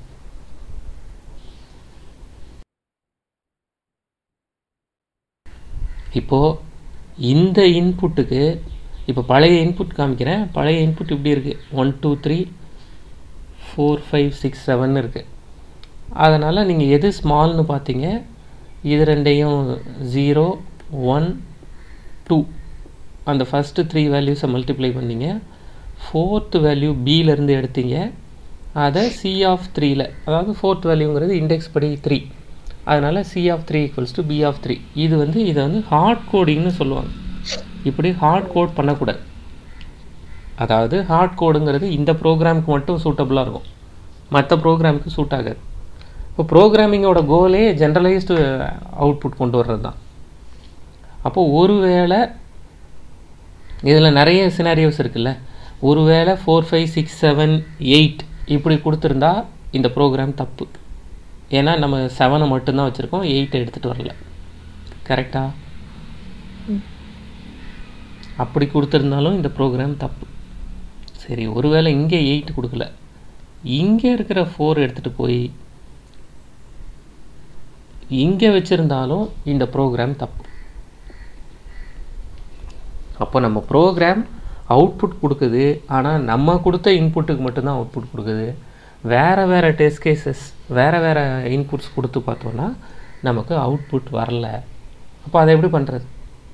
இப்போது இந்த இன்புட்டுக்கு இப்போ பழைய இன்புட் காமிக்கிறேன் பழைய இன்புட் இப்படி இருக்குது one two three four five six seven இருக்குது அதனால் நீங்கள் எது ஸ்மால்னு பார்த்தீங்க இது ரெண்டையும் ஜீரோ ஒன் டூ அந்த ஃபஸ்ட்டு த்ரீ வேல்யூஸை மல்டிப்ளை பண்ணீங்க ஃபோர்த்து வேல்யூ பியிலேருந்து எடுத்தீங்க அதை சி ஆஃப் த்ரீல அதாவது ஃபோர்த் வேல்யூங்கிறது இண்டெக்ஸ் படி த்ரீ அதனால் C of three equals to B of three இது வந்து இதை வந்து ஹார்ட் கோடிங்னு சொல்லுவாங்க இப்படி ஹார்ட் கோட் பண்ணக்கூடாது அதாவது ஹார்ட் கோடுங்கிறது இந்த ப்ரோக்ராமுக்கு மட்டும் சூட்டபுளாக இருக்கும் மற்ற ப்ரோக்ராமுக்கு சூட் ஆகாது இப்போ ப்ரோக்ராமிங்கோட கோலே ஜென்ரலைஸ்டு அவுட்புட் கொண்டு வர்றது தான் அப்போது ஒருவேளை இதில் நிறைய சினாரியோஸ் இருக்குல்ல ஒருவேளை four five six seven eight இப்படி கொடுத்துருந்தா இந்த ப்ரோக்ராம் தப்பு ஏன்னா நம்ம செவனை மட்டும்தான் வச்சுருக்கோம் எயிட்டை எடுத்துகிட்டு வரல கரெக்டா அப்படி கொடுத்துருந்தாலும் இந்த ப்ரோக்ராம் தப்பு சரி ஒருவேளை இங்கே எயிட் கொடுக்கல இங்கே இருக்கிற ஃபோர் எடுத்துகிட்டு போய் இங்கே வச்சுருந்தாலும் இந்த ப்ரோக்ராம் தப்பு அப்போ நம்ம ப்ரோக்ராம் அவுட்புட் கொடுக்குது ஆனால் நம்ம கொடுத்த இன்புட்டுக்கு மட்டும்தான் அவுட்புட் கொடுக்குது வேறு வேறு டெஸ்ட் கேசஸ் வேறு வேறு இன்புட்ஸ் கொடுத்து பார்த்தோன்னா நமக்கு அவுட்புட் வரல அப்போ அதை எப்படி பண்ணுறது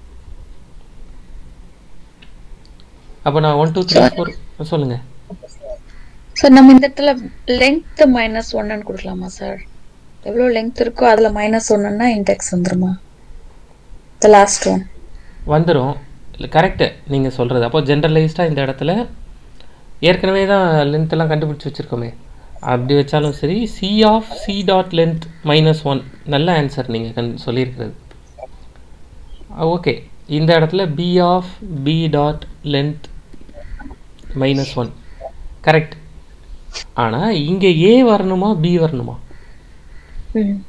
அப்போ நான் ஒன் டூ த்ரீ ஃபோர் சொல்லுங்கள் சார் நம்ம இந்த இடத்துல லெங்த் மைனஸ் ஒன்னு கொடுக்கலாமா சார் எவ்வளவு லெங்த் இருக்கோ அதுல மைனஸ் ஒன்னுன்னா இண்டெக்ஸ் வந்துருமா த லாஸ்ட் ஒன் வந்துடும் இல்லை கரெக்டு நீங்கள் சொல்கிறது அப்போ ஜென்ரலைஸ்டாக இந்த இடத்துல ஏற்கனவே தான் length எல்லாம் கண்டுபிடிச்சி வச்சுருக்கோமே அப்படி வச்சாலும் சரி C of C dot length minus one நல்ல ஆன்சர் நீங்கள் கண் சொல்லியிருக்கிறது ஓகே இந்த இடத்துல B of B dot length minus one correct ஆனால் இங்கே ஏ வரணுமா பி வரணுமா ம்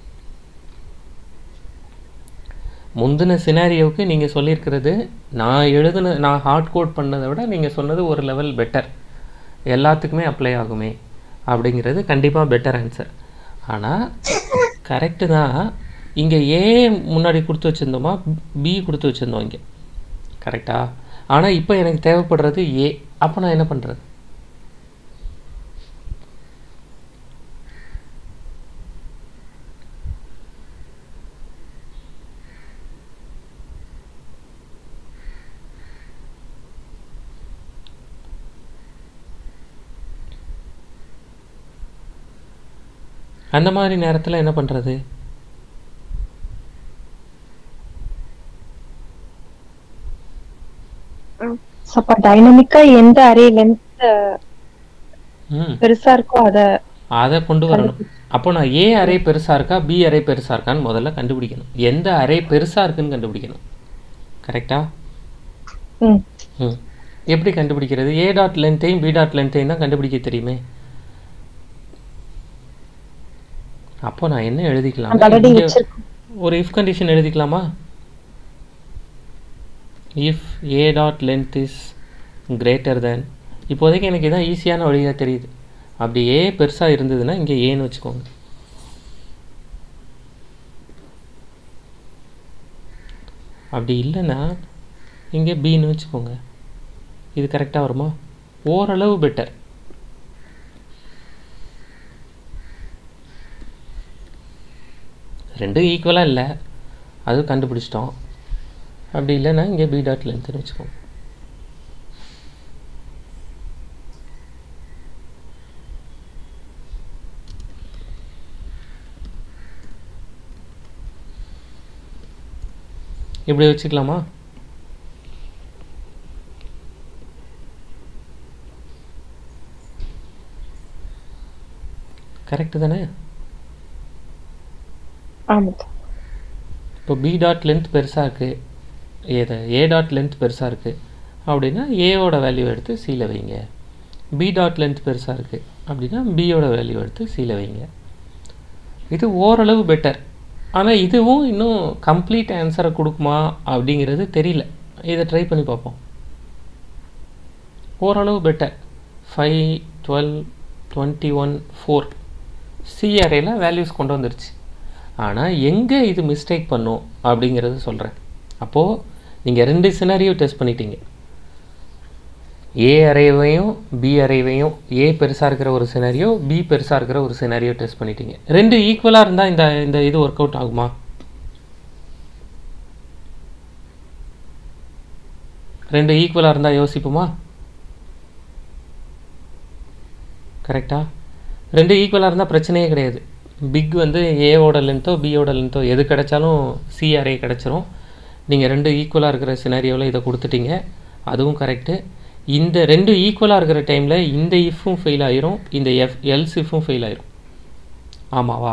முந்தின சினாரியோவுக்கு நீங்கள் சொல்லியிருக்கிறது நான் எழுதுன நான் ஹார்ட் கோட் பண்ணதை விட நீங்கள் சொன்னது ஒரு லெவல் பெட்டர் எல்லாத்துக்குமே அப்ளை ஆகுமே அப்படிங்கிறது கண்டிப்பாக பெட்டர் ஆன்சர் ஆனால் கரெக்டு தான் இங்கே ஏ முன்னாடி கொடுத்து வச்சுருந்தோமா பி கொடுத்து வச்சுருந்தோம் இங்கே கரெக்டா ஆனால் இப்போ எனக்கு தேவைப்படுறது ஏ அப்போ நான் என்ன பண்ணுறது அந்த மாதிரி நேரத்தில் என்ன பண்ணுறது அப்ப டைனமிக்கா எந்த அரே லென்த் ம் பெருசா இருக்கோ அத அதை கொண்டு வரணும் அப்போ நான் ஏ அரே பெருசாக இருக்கா பி அரே பெருசாக இருக்கான்னு முதல்ல கண்டுபிடிக்கணும் எந்த அரே பெருசாக இருக்குன்னு கண்டுபிடிக்கணும் கரெக்டா ம் ம் எப்படி கண்டுபிடிக்கிறது ஏ டாட் லென்த்தையும் பி டாட் லென்த்தையும் தான் கண்டுபிடிக்க தெரியுமே அப்போ நான் என்ன எழுதிக்கலாம் நம்ம ஆல்ரெடி இங்க வச்சிருக்கோம் ஒரு இஃப் கண்டிஷன் எழுதிக்கலாமா if A dot length is greater then இப்போதைக்கு எனக்கு இதான் ஈஸியான வழியாக தெரியுது அப்படி ஏ பெருசாக இருந்ததுன்னா இங்கே ஏன்னு வச்சுக்கோங்க அப்படி இல்லைன்னா இங்கே பின்னு வச்சுக்கோங்க இது கரெக்டாக வருமா ஓரளவு பெட்டர் ரெண்டும் ஈக்குவலாக இல்லை அது கண்டுபிடிச்சிட்டோம் அப்படி இல்லைன்னா இங்கே பி டாட் லென்த்னு வச்சுக்கோங்க இப்படி வச்சுக்கலாமா கரெக்டு தானே ஆமா இப்போ பி டாட் லென்த் பெருசாக இருக்குது ஏத ஏ டாட் லென்த் பெருசாக இருக்குது அப்படின்னா ஏவோட வேல்யூ எடுத்து சியில் வைங்க பி டாட் லென்த் பெருசாக இருக்குது அப்படின்னா பியோட வேல்யூ எடுத்து சியில் வைங்க இது ஓரளவு பெட்டர் ஆனால் இதுவும் இன்னும் கம்ப்ளீட் ஆன்சரை கொடுக்குமா அப்படிங்கிறது தெரியல இதை ட்ரை பண்ணி பார்ப்போம் ஓரளவு better five twelve twenty one four C அரேல வேல்யூஸ் கொண்டு வந்துருச்சு ஆனால் எங்கே இது மிஸ்டேக் பண்ணும் அப்படிங்கிறது சொல்கிறேன் அப்போது நீங்கள் ரெண்டு சினாரியோ டெஸ்ட் பண்ணிட்டீங்க ஏ அரேவையும் பி அரேவையும் ஏ பெருசாக இருக்கிற ஒரு சினாரியோ பி பெருசாக இருக்கிற ஒரு சினாரியோ டெஸ்ட் பண்ணிட்டீங்க ரெண்டு ஈக்குவலாக இருந்தால் இந்த இந்த இது ஒர்க் அவுட் ஆகுமா ரெண்டு ஈக்குவலாக இருந்தால் யோசிப்போமா கரெக்டா ரெண்டு ஈக்குவலாக இருந்தால் பிரச்சனையே கிடையாது பிக் வந்து ஏவோட லென்த்தோ பியோட லென்த்தோ எது கிடைச்சாலும் சி அரே கிடச்சிரும் நீங்கள் ரெண்டு ஈக்குவலாக இருக்கிற சினாரியோவில் இதை கொடுத்துட்டீங்க அதுவும் கரெக்டு இந்த ரெண்டு ஈக்குவலாக இருக்கிற டைமில் இந்த இஃப்பும் ஃபெயில் ஆயிரும் இந்த எஃப் எல்ஸ் இஃப்பும் ஃபெயில் ஆயிரும் ஆமாவா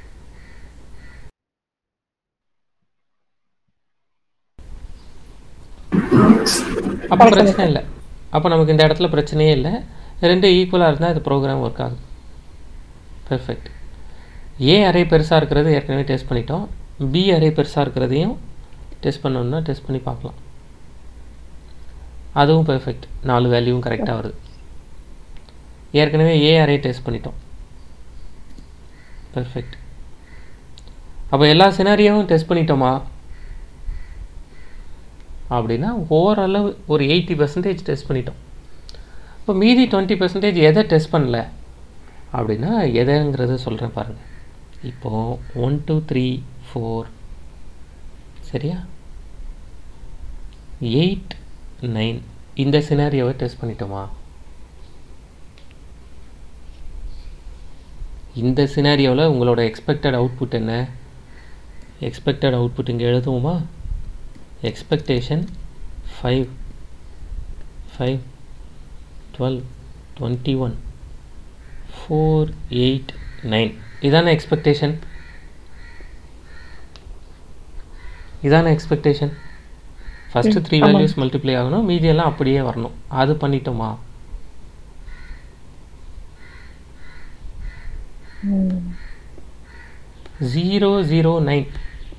அப்போ பிரச்சனை இல்லை அப்போ நமக்கு இந்த இடத்துல பிரச்சனையே இல்லை ரெண்டு ஈக்குவலாக இருந்தால் இது ப்ரோக்ராம் ஒர்க் ஆகுது பெர்ஃபெக்ட் ஏ அரே பெருசாக இருக்கிறது ஏற்கனவே டெஸ்ட் பண்ணிட்டோம் பி அரே பெருசாக இருக்கிறதையும் டெஸ்ட் பண்ணணும்னா டெஸ்ட் பண்ணி பார்க்கலாம் அதுவும் பெர்ஃபெக்ட் நாலு வேல்யூவும் கரெக்டாக வருது ஏற்கனவே ஏ அரே டெஸ்ட் பண்ணிட்டோம் பெர்ஃபெக்ட் அப்போ எல்லா சினாரியாவும் டெஸ்ட் பண்ணிட்டோமா அப்படின்னா ஓரளவு ஒரு எயிட்டி பர்சன்டேஜ் டெஸ்ட் பண்ணிட்டோம் இப்போ மீதி டுவெண்ட்டி பர்சன்டேஜ் எதை டெஸ்ட் பண்ணல அப்படின்னா எதைங்கிறத சொல்கிறேன் பாருங்கள் இப்போது ஒன் டூ த்ரீ ஃபோர் சரியா எயிட் நைன் இந்த சினாரியோவை டெஸ்ட் பண்ணிட்டோமா இந்த சினாரியோவில் உங்களோட எக்ஸ்பெக்டட் அவுட்புட் என்ன எக்ஸ்பெக்டட் அவுட்புட் இங்கே எழுதுவோமா expectation five five twelve twenty one four eight nine இதான எக்ஸ்பெக்டேஷன் இதான எக்ஸ்பெக்டேஷன் ஃபஸ்ட்டு த்ரீ ஆமாம். வேல்யூஸ் மல்டிப்ளை ஆகணும் மீதியெல்லாம் அப்படியே வரணும் அது பண்ணிட்டோமா ஜீரோ ஜீரோ நைன்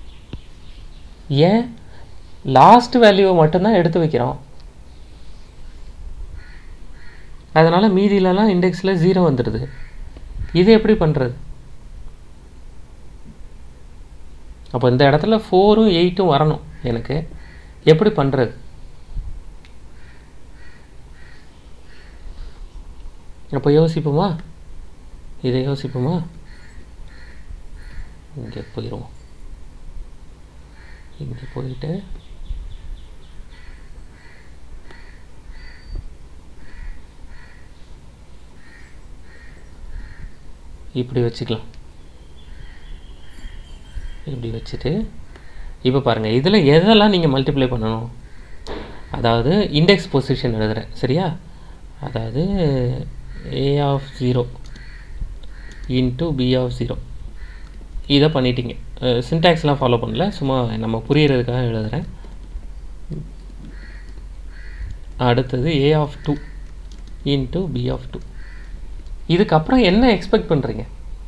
ஏன் லாஸ்ட் வேல்யூவை மட்டும்தான் எடுத்து வைக்கிறோம் அதனால் மீதியிலலாம் இண்டெக்ஸில் ஜீரோ வந்துடுது இது எப்படி பண்ணுறது அப்போ இந்த இடத்துல ஃபோரும் எயிட்டும் வரணும் எனக்கு எப்படி பண்ணுறது அப்போ யோசிப்போமா இதை யோசிப்போமா இங்கே போயிடுவோம் இங்கே போயிட்டு இப்படி வச்சுக்கலாம் இப்படி வச்சுட்டு இப்போ பாருங்கள் இதில் எதெல்லாம் நீங்கள் மல்டிப்ளை பண்ணணும் அதாவது இண்டெக்ஸ் பொசிஷன் எழுதுகிறேன் சரியா அதாவது A of zero into B of zero இதை பண்ணிட்டீங்க சின்டாக்ஸ்லாம் ஃபாலோ பண்ணல சும்மா நம்ம புரியறதுக்காக எழுதுகிறேன் அடுத்தது A of two into B of two இதுக்கப்புறம் என்ன எக்ஸ்பெக்ட் பண்ணுறீங்க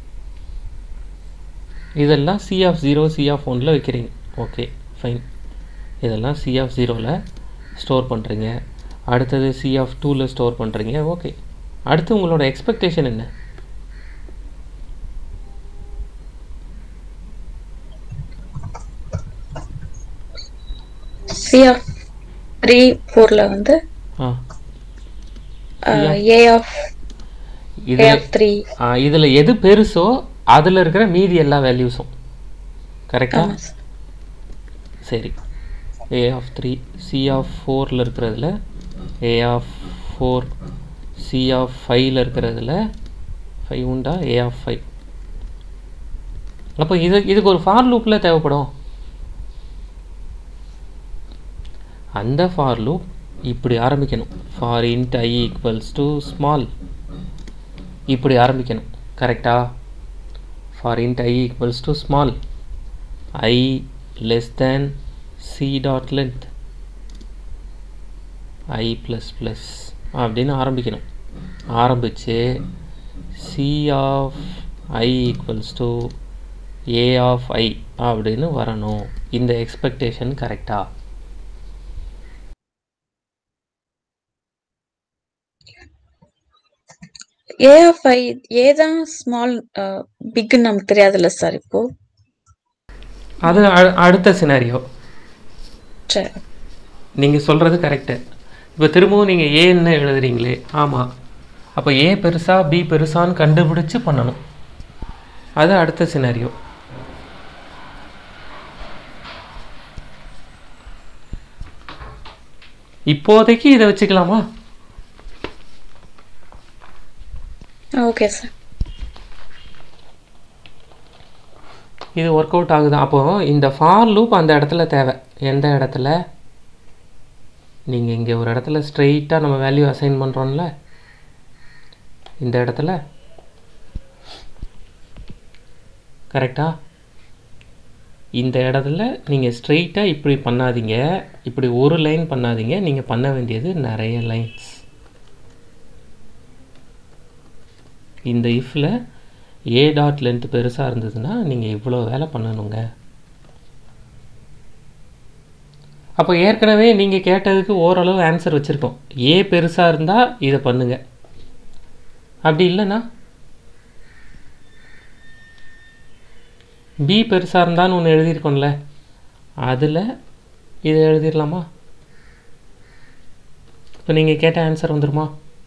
இதெல்லாம் C of zero C of ஒனில் வைக்கிறீங்க ஓகே ஃபைன் இதெல்லாம் சி ஆஃப் ஜீரோவில் ஸ்டோர் பண்ணுறீங்க அடுத்தது சி ஆஃப் டூவில் ஸ்டோர் பண்ணுறீங்க ஓகே அடுத்து உங்களோட எக்ஸ்பெக்டேஷன் என்ன சி ஆஃப் த்ரீ ஃபோரில் வந்து ஆ ஏ ஆஃப் ஏ இதில் ஆஃப் த்ரீ இதில் எது பெருசோ அதில் இருக்கிற மீதி எல்லா வேல்யூஸும் கரெக்டா ஆமாம் சார் சரி A of three C of ஃபோரில் இருக்கிறதுல A of four C of ஃபைவ்ல இருக்கிறதுல ஃபைவ் உண்டா ஏ ஆஃப் ஃபைவ் அப்போ இது இதுக்கு ஒரு ஃபார் லூப்பில் தேவைப்படும் அந்த ஃபார் லூப் இப்படி ஆரம்பிக்கணும் for int I equals to small இப்படி ஆரம்பிக்கணும் கரெக்டா for int I equals to small i less than c dot length i plus plus அப்படின்னு ஆரம்பிக்கணும் ஆரம்பித்து c of i equals to a of i அப்படின்னு வரணும் இந்த எக்ஸ்பெக்டேஷன் கரெக்டா ஏ ஆஃப் ஐ ஏ தான் ஸ்மால் பிக்னு நமக்கு தெரியாதுல்ல சார் இப்போ அது அ- அடுத்த சினாரியோ சரி நீங்கள் சொல்கிறது கரெக்டு இப்போ திரும்பவும் நீங்கள் ஏன்னு எழுதுறீங்களே ஆமாம் அப்போ ஏ பெருசா பி பெருசான்னு கண்டுபிடிச்சு பண்ணணும் அது அடுத்த சினாரியோ இப்போதைக்கு இதை வச்சுக்கலாமா ஓகே சார் இது ஒர்க் அவுட் ஆகுது அப்போது இந்த ஃபார் லூப் அந்த இடத்துல தேவை எந்த இடத்துல நீங்கள் இங்கே ஒரு இடத்துல ஸ்ட்ரெயிட்டாக நம்ம வேல்யூ அசைன் பண்ணுறோம்ல இந்த இடத்துல கரெக்டா இந்த இடத்துல நீங்கள் ஸ்ட்ரெயிட்டாக இப்படி பண்ணாதீங்க இப்படி ஒரு லைன் பண்ணாதீங்க நீங்கள் பண்ண வேண்டியது நிறைய லைன்ஸ் இந்த இஃப்பில் ஏ டாட் லென்த் பெருசாக இருந்ததுன்னா நீங்கள் இவ்வளோ வேலை பண்ணணுங்க அப்போ ஏற்கனவே நீங்கள் கேட்டதுக்கு ஓரளவு ஆன்சர் வச்சுருக்கோம் ஏ பெருசாக இருந்தால் இதை பண்ணுங்க அப்படி இல்லைன்னா பி பெருசாக இருந்தான்னு ஒன்று எழுதியிருக்கோம்ல அதில் இதை எழுதிடலாமா இப்போ நீங்கள் கேட்ட ஆன்சர் வந்துருமா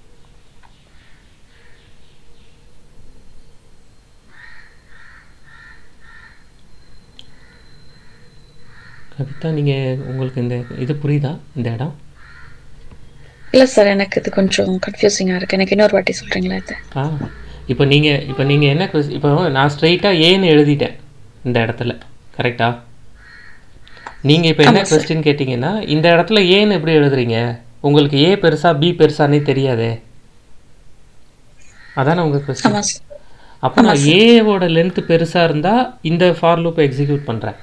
கவிதா நீங்கள் உங்களுக்கு இந்த இது புரியுதா இந்த இடம் இல்ல சார் எனக்கு இது கொஞ்சம் கன்ஃபியூசிங்கா இருக்கு எனக்கு இன்னொரு வாட்டி சொல்றீங்களா இது ஆ இப்போ நீங்கள் இப்போ நீங்கள் என்ன கொஸ் இப்போ நான் ஸ்ட்ரைட்டாக ஏன்னு எழுதிட்டேன் இந்த இடத்துல கரெக்டா நீங்கள் இப்போ என்ன ஆமா sir. கொஸ்டின் கேட்டிங்கன்னா இந்த இடத்துல ஏன்னு எப்படி எழுதுறீங்க உங்களுக்கு ஏ பெருசா பி பெருசானே தெரியாதே அதானே உங்கள் கொஸ்டின் ஆமா சார் அப்போ நான் ஏவோட லென்த் பெருசாக இருந்தால் இந்த ஃபார் லூப்பை எக்ஸிக்யூட் பண்ணுறேன்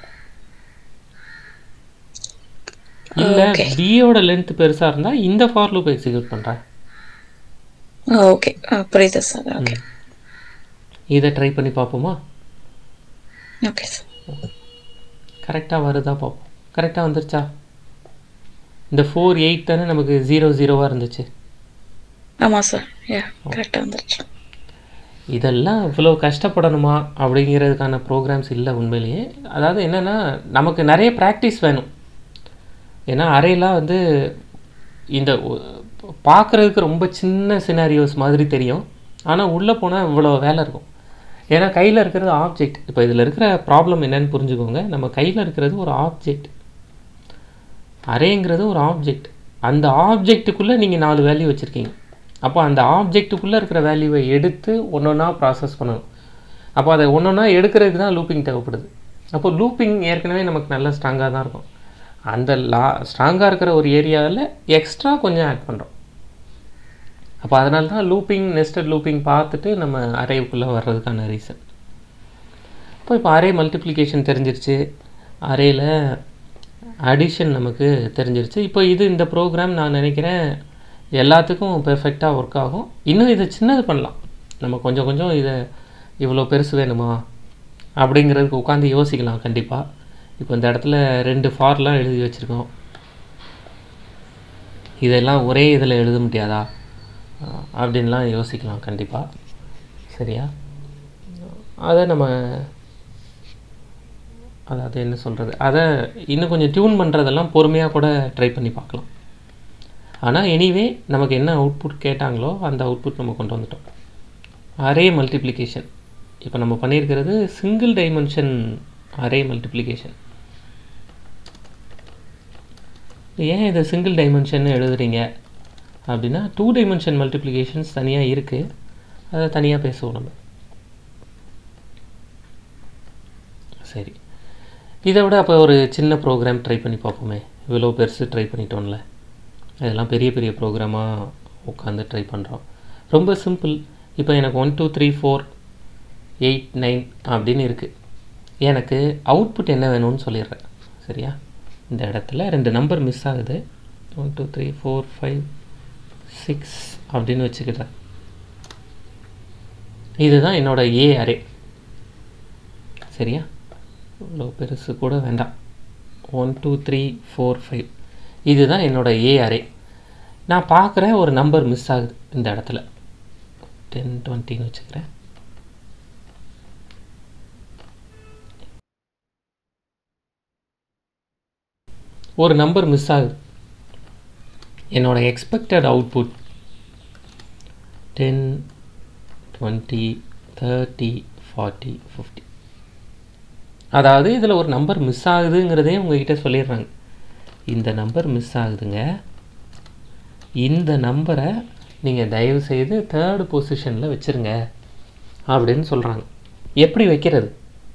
இல்லை Okay. பியோட லென்த் பெருசாக இருந்தால் இந்த ஃபார் லூப்பை எக்ஸிக்யூட் பண்ணுறேன் ஓகே புரியுது சார் ஓகே இதை ட்ரை பண்ணி பார்ப்போமா ஓகே சார் கரெக்டாக வருதா பார்ப்போம் கரெக்டாக வந்துருச்சா இந்த ஃபோர் எயிட் தானே நமக்கு ஜீரோ ஜீரோவாக இருந்துச்சு ஆமா சார் யா கரெக்டாக வந்துருச்சு இதெல்லாம் இவ்வளோ கஷ்டப்படணுமா அப்படிங்கிறதுக்கான ப்ரோக்ராம்ஸ் இல்லை உண்மையிலேயே அதாவது என்னென்னா நமக்கு நிறைய ப்ராக்டிஸ் வேணும் ஏன்னா அறையெல்லாம் வந்து இந்த பார்க்குறதுக்கு ரொம்ப சின்ன சினாரியோஸ் மாதிரி தெரியும் ஆனால் உள்ளே போனால் இவ்வளோ வேலை இருக்கும் ஏன்னா கையில் இருக்கிறது ஆப்ஜெக்ட் இப்போ இதில் இருக்கிற ப்ராப்ளம் என்னன்னு புரிஞ்சுக்கோங்க நம்ம கையில் இருக்கிறது ஒரு ஆப்ஜெக்ட் அரேங்கிறது ஒரு ஆப்ஜெக்ட் அந்த ஆப்ஜெக்ட்டுக்குள்ளே நீங்கள் நாலு வேல்யூ வச்சுருக்கீங்க அப்போ அந்த ஆப்ஜெக்ட்டுக்குள்ளே இருக்கிற வேல்யூவை எடுத்து ஒன்று ஒன்றா ப்ராசஸ் பண்ணணும் அப்போ அதை ஒன்று ஒன்றா எடுக்கிறதுக்கு தான் லூப்பிங் தேவைப்படுது அப்போ லூப்பிங் ஏற்கனவே நமக்கு நல்ல ஸ்ட்ராங்காக தான் இருக்கும் அந்த லா ஸ்ட்ராங்காக இருக்கிற ஒரு ஏரியாவில் எக்ஸ்ட்ரா கொஞ்சம் ஆட் பண்ணுறோம் அப்போ அதனால தான் லூப்பிங் நெஸ்டட் லூப்பிங் பார்த்துட்டு நம்ம அரேவுக்குள்ளே வர்றதுக்கான ரீசன் இப்போ இப்போ அரே மல்டிப்ளிகேஷன் தெரிஞ்சிருச்சு அரேயில் அடிஷன் நமக்கு தெரிஞ்சிருச்சு இப்போ இது இந்த ப்ரோக்ராம் நான் நினைக்கிறேன் எல்லாத்துக்கும் பெர்ஃபெக்டாக ஒர்க் ஆகும் இன்னும் இதை சின்னது பண்ணலாம் நம்ம கொஞ்சம் கொஞ்சம் இதை இவ்வளோ பெருசு வேணுமா அப்படிங்கிறதுக்கு உட்காந்து யோசிக்கலாம் கண்டிப்பாக இப்போ இந்த இடத்துல ரெண்டு ஃபார்லாம் எழுதி வச்சுருக்கோம் இதெல்லாம் ஒரே இதில் எழுத முடியாதா அஹ் அப்படின்லாம் யோசிக்கலாம் கண்டிப்பாக சரியா அதை நம்ம அதாவது என்ன சொல்கிறது அதை இன்னும் கொஞ்சம் டியூன் பண்ணுறதெல்லாம் பொறுமையாக கூட ட்ரை பண்ணி பார்க்கலாம் ஆனால் எனிவே நமக்கு என்ன அவுட்புட் கேட்டாங்களோ அந்த அவுட்புட் நம்ம கொண்டு வந்துட்டோம் அரே மல்டிப்ளிகேஷன் இப்போ நம்ம பண்ணியிருக்கிறது சிங்கிள் டைமென்ஷன் அரே மல்டிப்ளிகேஷன் ஏன் இதை சிங்கிள் டைமென்ஷன் எழுதுறீங்க அப்படின்னா டூ டைமென்ஷன் மல்டிப்ளிகேஷன்ஸ் தனியாக இருக்குது அதை தனியாக பேசுவோம் நம்ம சரி இதை விட அப்போ ஒரு சின்ன ப்ரோக்ராம் ட்ரை பண்ணி பார்ப்போமே இவ்வளோ பெருசு ட்ரை பண்ணிட்டோம்ல இதெல்லாம் பெரிய பெரிய ப்ரோக்ராமாக உட்காந்து ட்ரை பண்ணுறோம் ரொம்ப சிம்பிள் இப்போ எனக்கு one two three four eight nine அப்படின்னு இருக்குது எனக்கு அவுட்புட் என்ன வேணும்னு சொல்லிடுறேன் சரியா இந்த இடத்துல ரெண்டு நம்பர் மிஸ் ஆகுது one two three four five six அப்படின்னு வச்சுக்கிட்டேன் இதுதான் என்னோட ஏ அரே சரியா இவ்வளோ பெருசு கூட வேண்டாம் one two three four five இதுதான் என்னோட ஏ அரே நான் பார்க்குறேன் ஒரு நம்பர் மிஸ் ஆகுது இந்த இடத்துல டென் டுவெண்ட்டின்னு வச்சுக்கிறேன் ஒரு நம்பர் மிஸ் ஆகுது என்னோட expected output ten twenty thirty forty fifty அதாவது இதில் ஒரு நம்பர் மிஸ் ஆகுதுங்கிறதே உங்ககிட்ட சொல்லிடுறாங்க இந்த நம்பர் மிஸ் ஆகுதுங்க இந்த நம்பரை நீங்கள் தயவு செய்து தேர்டு பொசிஷனில் வச்சுருங்க அப்படின்னு சொல்கிறாங்க எப்படி வைக்கிறது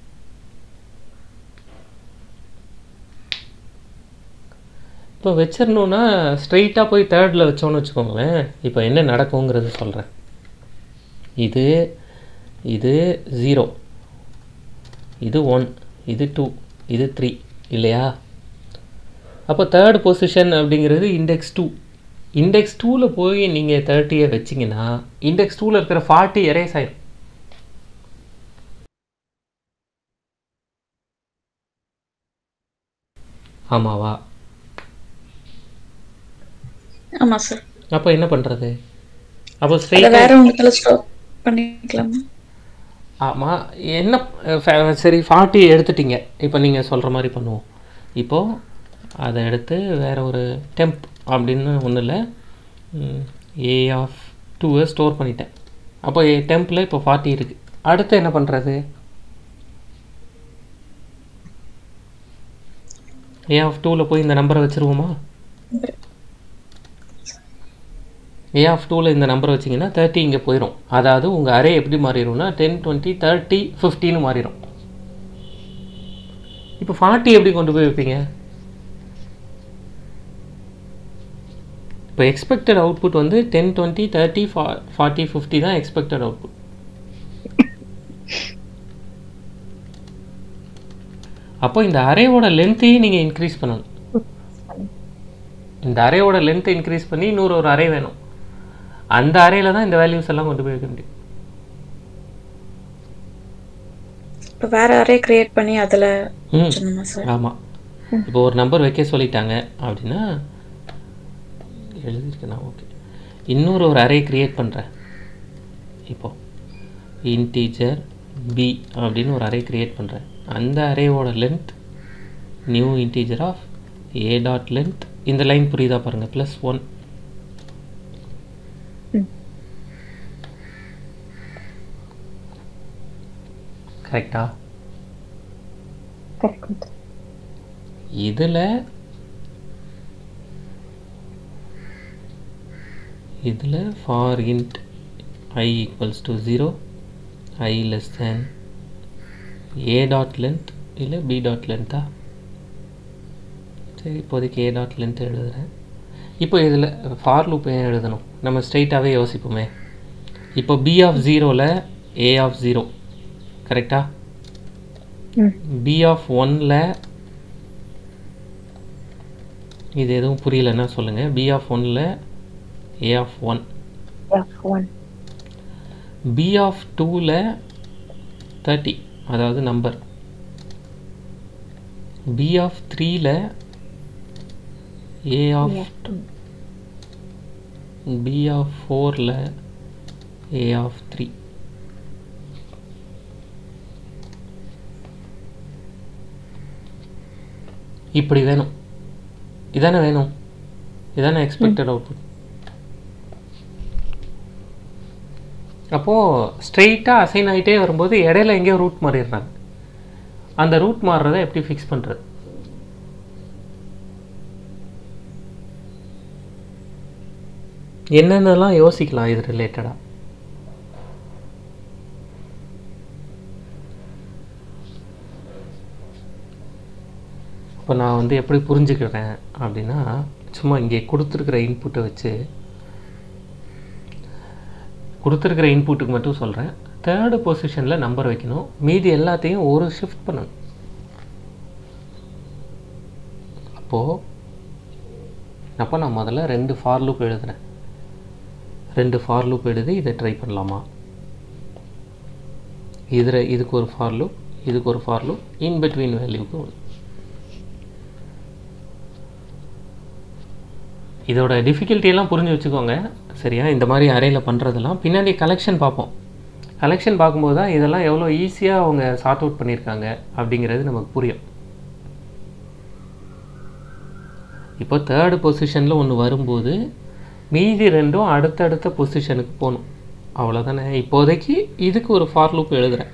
இப்போ வச்சிடணுன்னா ஸ்ட்ரெயிட்டாக போய் தேர்டில் வச்சோன்னு வச்சுக்கோங்களேன் இப்போ என்ன நடக்குங்கிறது சொல்கிறேன் இது இது ஜீரோ இது ஒன் இது டூ இது த்ரீ இல்லையா அப்போ தேர்ட் பொசிஷன் அப்படிங்கிறது இண்டெக்ஸ் டூ இண்டெக்ஸ் டூவில் போய் நீங்கள் தேர்ட்டியை வச்சிங்கன்னா இண்டெக்ஸ் டூவில் இருக்கிற ஃபார்ட்டி எரேஸ் ஆயிடும் ஆமாவா ஆமா சார் அப்போ என்ன பண்ணுறது அப்போ அதை ஸ்ட்ரெயிட்டாக வேற ஒன்றுல ஸ்டோர் பண்ணிக்கலாமா ஆமாம் என்ன ஃப- சரி ஃபார்ட்டி எடுத்துட்டீங்க இப்போ நீங்கள் சொல்கிற மாதிரி பண்ணுவோம் இப்போது அதை எடுத்து வேற ஒரு டெம்ப் அப்படின்னு ஒன்றும் இல்லை ஏ ஆஃப் டூவை ஸ்டோர் பண்ணிட்டேன் அப்போ ஏ டெம்பில் இப்போ ஃபார்ட்டி இருக்குது அடுத்து என்ன பண்ணுறது ஏ ஆஃப் டூவில் போய் இந்த நம்பரை வச்சுருவோமா ஏ ஆஃப் டூவில் இந்த நம்பரை வச்சிங்கன்னா தேர்ட்டி இங்கே போயிடும் அதாவது உங்கள் அரே எப்படி மாறிடும்னா டென் டுவெண்ட்டி தேர்ட்டி ஃபிஃப்டின்னு மாறிடும் இப்போ ஃபார்ட்டி எப்படி கொண்டு போய் வைப்பீங்க இப்போ எக்ஸ்பெக்டட் அவுட்புட் வந்து டென் டுவெண்ட்டி தேர்ட்டி ஃபா ஃபார்ட்டி ஃபிஃப்டி தான் எக்ஸ்பெக்டட் அவுட்புட் அப்போ இந்த அரேவோட லென்த்தையும் நீங்கள் இன்க்ரீஸ் பண்ணணும் இந்த அரேவோட லென்த்தை இன்க்ரீஸ் பண்ணி இன்னொரு ஒரு அரே வேணும் அந்த அரேல தான் இந்த வேல்யூஸ் எல்லாம் கொண்டு போய் வைக்க முடியும் இப்போ வேற அரே கிரியேட் பண்ணி அதுல ம் சொன்னோமா சார் ஆமாம் இப்போ ஒரு நம்பர் வைக்க சொல்லிட்டாங்க அப்படின்னா எழுதியிருக்கேன் ஓகே இன்னொரு ஒரு அரே கிரியேட் பண்ணுறேன் இப்போ இன்டீஜர் பி அப்படின்னு ஒரு அரே கிரியேட் பண்ணுறேன் அந்த அரேவோட length new integer of A dot length இந்த லைன் புரியுதா பாருங்கள் ப்ளஸ் ஒன் கரெக்டா கரெக்ட் இதில் இதில் for int I equals to zero I less than A dot length இல்லை பி டாட் லென்த்தா சரி இப்போதைக்கு ஏ டாட் லென்த் எழுதுகிறேன் இப்போ இதில் ஃபார் லூப் ஏன் எழுதணும் நம்ம ஸ்ட்ரைட்டாகவே யோசிப்போமே இப்போ பி ஆஃப் ஜீரோவில் ஏ ஆஃப் ஜீரோ கரெக்டா ம் பி ஆஃப் ஒனில் இது எதுவும் புரியலன்னா சொல்லுங்கள் பி ஆஃப் ஒனில் A of one F one B of டூவில் தேர்ட்டி அதாவது நம்பர் பி ஆஃப் த்ரீல ஏ ஆஃப் பி ஆஃப் ஃபோரில் ஏ ஆஃப் த்ரீ இப்படி வேணும் இதானே வேணும் இதானே எக்ஸ்பெக்டட் அவுட்புட் அப்போது ஸ்ட்ரெயிட்டாக அசைன் ஆகிட்டே வரும்போது இடையில எங்கேயோ ரூட் மாறிடுறாங்க அந்த ரூட் மாறுறதை எப்படி ஃபிக்ஸ் பண்ணுறது என்னென்னலாம் யோசிக்கலாம் இது ரிலேட்டடாக இப்போ நான் வந்து எப்படி புரிஞ்சுக்கிறேன் அப்படின்னா சும்மா இங்கே கொடுத்துருக்குற இன்புட்டை வச்சு கொடுத்துருக்குற இன்புட்டுக்கு மட்டும் சொல்கிறேன் தேர்டு பொசிஷனில் நம்பர் வைக்கணும் மீதி எல்லாத்தையும் ஒரு ஷிஃப்ட் பண்ணணும் அப்போது அப்போ நான் முதல்ல ரெண்டு ஃபார் லூப் எழுதுறேன் ரெண்டு ஃபார் லூப் எழுதி இதை ட்ரை பண்ணலாமா இதில் இதுக்கு ஒரு ஃபார் லூப் இதுக்கு ஒரு ஃபார் லூப் இன் பிட்வீன் வேல்யூக்கு ஒன்று இதோட difficulty எல்லாம் புரிஞ்சு வச்சுக்கோங்க சரியா இந்த மாதிரி அறையில் பண்ணுறதெல்லாம் பின்னாடி கலெக்ஷன் பார்ப்போம் கலெக்ஷன் பார்க்கும்போது தான் இதெல்லாம் எவ்வளோ ஈஸியாக அவங்க சார்ட் அவுட் பண்ணியிருக்காங்க அப்படிங்கிறது நமக்கு புரியும் இப்போ தேர்டு பொசிஷனில் ஒன்று வரும்போது மீதி ரெண்டும் அடுத்தடுத்த பொசிஷனுக்கு போகணும் அவ்வளோதானே இப்போதைக்கு இதுக்கு ஒரு ஃபார் லூப் எழுதுகிறேன்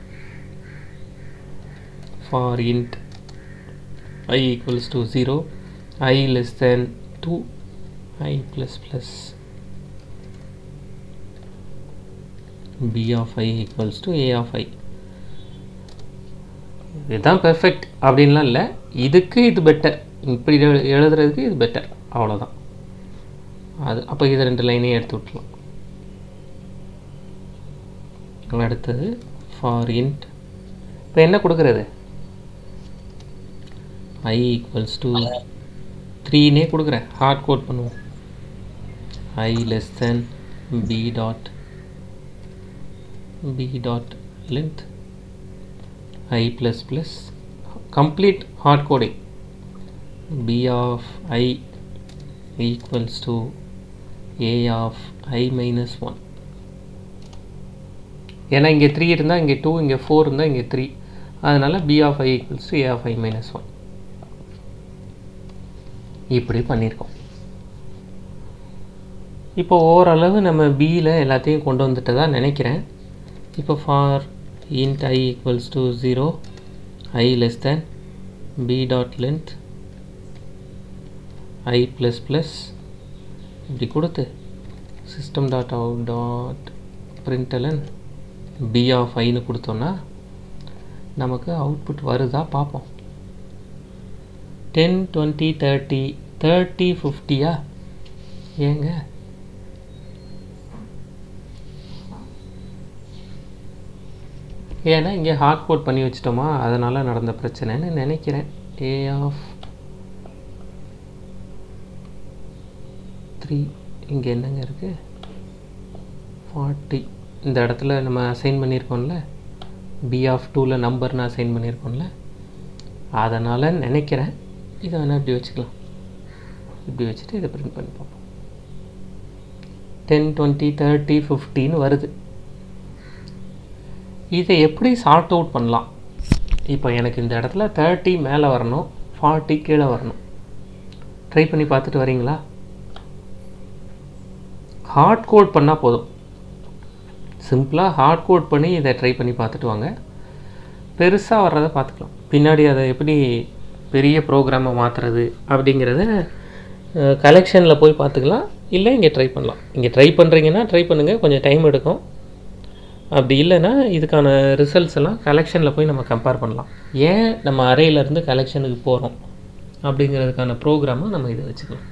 for int i equals to 0 i less than 2 i plus plus b of i equals to a of i இதுதான் பெர்ஃபெக்ட் அப்படின்லாம் இல்லை இதுக்கு இது பெட்டர் இப்படி எழு- எழுதுறதுக்கு இது பெட்டர் அவ்வளோதான் அது அப்போ இது ரெண்டு லைனையும் எடுத்து விட்டுலாம் அடுத்தது ஃபார் இன்ட் இப்போ என்ன கொடுக்குறது i ஈக்குவல்ஸ் டு த்ரீனே கொடுக்குறேன் ஹார்ட் கோட் பண்ணுவோம் i less then B dot B dot length i plus plus complete hard coding b of i equals to A of I minus one ஏன்னா இங்கே three இருந்தால் இங்கே டூ இங்கே four இருந்தால் இங்கே த்ரீ அதனால் B of I equals to A of I minus one இப்படி பண்ணியிருக்கோம் இப்போ ஓரளவு நம்ம பியில் எல்லாத்தையும் கொண்டு வந்துட்டதா நினைக்கிறேன் இப்போ for int i equals to 0 i less than b dot length i plus plus இப்படி கொடுத்து system dot out dot println b of iன்னு கொடுத்தோன்னா நமக்கு அவுட்புட் வருதா பார்ப்போம் டென் டுவெண்ட்டி தேர்ட்டி தேர்ட்டி ஃபிஃப்டியா ஏங்க ஏன்னா இங்கே ஹார்ட் கோட் பண்ணி வச்சிட்டோமா அதனால் நடந்த பிரச்சனைன்னு நினைக்கிறேன் ஏ ஆஃப் த்ரீ இங்கே என்னங்க இருக்குது ஃபார்ட்டி இந்த இடத்துல நம்ம அசைன் பண்ணியிருக்கோம்ல பி ஆஃப் டூவில் நம்பர்னு அசைன் பண்ணியிருக்கோம்ல அதனால் நினைக்கிறேன் இதை வேணால் இப்படி வச்சுக்கலாம் இப்படி வச்சுட்டு இதை பிரிண்ட் பண்ணி பார்ப்போம் டென் டுவெண்ட்டி தேர்ட்டி ஃபிஃப்டின்னு வருது இதை எப்படி சார்ட் அவுட் பண்ணலாம் இப்போ எனக்கு இந்த இடத்துல தேர்ட்டி மேலே வரணும் ஃபார்ட்டி கீழே வரணும் ட்ரை பண்ணி பார்த்துட்டு வரீங்களா ஹார்ட் கோட் பண்ணால் போதும் சிம்பிளாக ஹார்ட் கோட் பண்ணி இதை ட்ரை பண்ணி பார்த்துட்டு வாங்க பெருசாக வர்றதை பார்த்துக்கலாம் பின்னாடி அதை எப்படி பெரிய ப்ரோக்ராமை மாற்றுறது அப்படிங்கிறத கலெக்ஷனில் போய் பார்த்துக்கலாம் இல்லை இங்கே ட்ரை பண்ணலாம் இங்கே ட்ரை பண்ணுறீங்கன்னா ட்ரை பண்ணுங்கள் கொஞ்சம் டைம் எடுக்கும் அப்படி இல்லைன்னா இதுக்கான ரிசல்ட்ஸ் எல்லாம் கலெக்ஷனில் போய் நம்ம கம்பேர் பண்ணலாம் ஏன் நம்ம அறையிலேருந்து கலெக்ஷனுக்கு போகிறோம் அப்படிங்கிறதுக்கான ப்ரோக்ராமை நம்ம இதை வச்சுக்கலாம்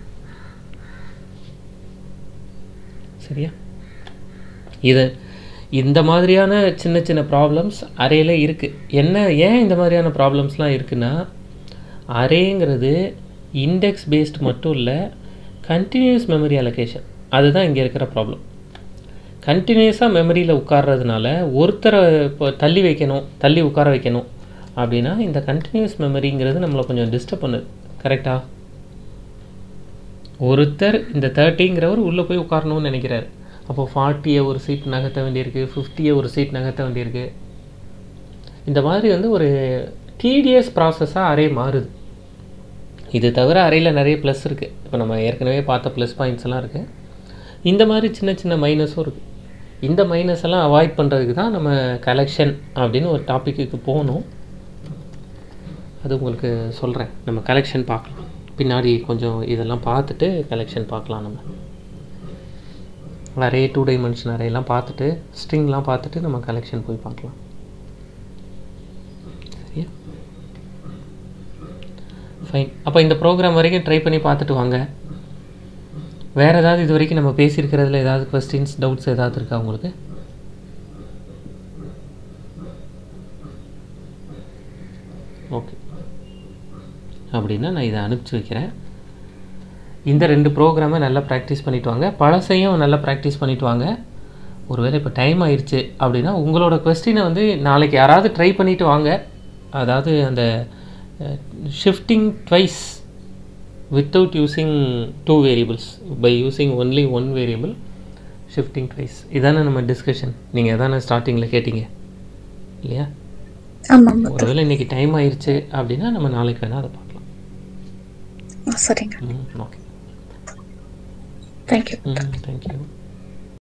சரியா இது இந்த மாதிரியான சின்ன சின்ன ப்ராப்ளம்ஸ் அரேல இருக்குது என்ன ஏன் இந்த மாதிரியான ப்ராப்ளம்ஸ்லாம் இருக்குன்னா அரேங்கிறது இண்டெக்ஸ் பேஸ்ட் மட்டும் இல்லை கண்டினியூஸ் மெமரி அலோகேஷன் அதுதான் இங்கே இருக்கிற ப்ராப்ளம் கண்டினியூஸாக மெமரியில் உட்கார்றதுனால ஒருத்தரை இப்போ தள்ளி வைக்கணும் தள்ளி உட்கார வைக்கணும் அப்படின்னா இந்த கண்டினியூஸ் மெமரிங்கிறது நம்மளை கொஞ்சம் டிஸ்டர்ப் பண்ணுது கரெக்டாக ஒருத்தர் இந்த தேர்ட்டிங்கிறவர் உள்ளே போய் உட்காரணும்னு நினைக்கிறாரு அப்போ ஃபார்ட்டியை ஒரு சீட் நகர்த்த வேண்டியிருக்கு ஃபிஃப்டியை ஒரு சீட் நகர்த்த வேண்டியிருக்கு இந்த மாதிரி வந்து ஒரு டிடிஎஸ் ப்ராசஸாக அரே மாறுது இது தவிர அறையில் நிறைய ப்ளஸ் இருக்குது இப்போ நம்ம ஏற்கனவே பார்த்த ப்ளஸ் பாயிண்ட்ஸ் எல்லாம் இருக்குது இந்த மாதிரி சின்ன சின்ன மைனஸும் இருக்குது இந்த மைனஸ் எல்லாம் அவாய்ட் பண்ணுறதுக்கு தான் நம்ம கலெக்ஷன் அப்படின்னு ஒரு டாப்பிக்கு போகணும் அது உங்களுக்கு சொல்கிறேன் நம்ம கலெக்ஷன் பார்க்கலாம் பின்னாடி கொஞ்சம் இதெல்லாம் பார்த்துட்டு கலெக்ஷன் பார்க்கலாம் நம்ம அரே டூ டைமென்ஷன் அரேலாம் பார்த்துட்டு ஸ்ட்ரிங்லாம் பார்த்துட்டு நம்ம கலெக்ஷன் போய் பார்க்கலாம் சரியா ஃபைன் அப்போ இந்த ப்ரோக்ராம் வரைக்கும் ட்ரை பண்ணி பார்த்துட்டு வாங்க வேறு ஏதாவது இது வரைக்கும் நம்ம பேசியிருக்கிறதுல ஏதாவது கொஸ்டின்ஸ் டவுட்ஸ் ஏதாவது இருக்கா உங்களுக்கு ஓகே அப்படின்னா நான் இதை அனுப்பிச்சி வைக்கிறேன் இந்த ரெண்டு ப்ரோக்ராமை நல்லா ப்ராக்டிஸ் பண்ணிட்டு வாங்க பழசையும் நல்லா ப்ராக்டிஸ் பண்ணிட்டு வாங்க ஒருவேளை இப்போ டைம் ஆயிடுச்சு அப்படின்னா உங்களோட கொஸ்டினை வந்து நாளைக்கு யாராவது ட்ரை பண்ணிட்டு வாங்க அதாவது அந்த shifting twice without using two variables by using only one variable shifting twice இதானே நம்ம டிஸ்கஷன் நீங்கள் எதானே ஸ்டார்டிங்கில் கேட்டீங்க இல்லையா ஆமாம் ஒருவேளை இன்னைக்கு டைம் ஆயிடுச்சு அப்படின்னா நம்ம நாளைக்கு வேணால் அதை பார்க்கலாம் சரிங்க ம் ஓகே தேங்க்யூ ம் தேங்க்யூ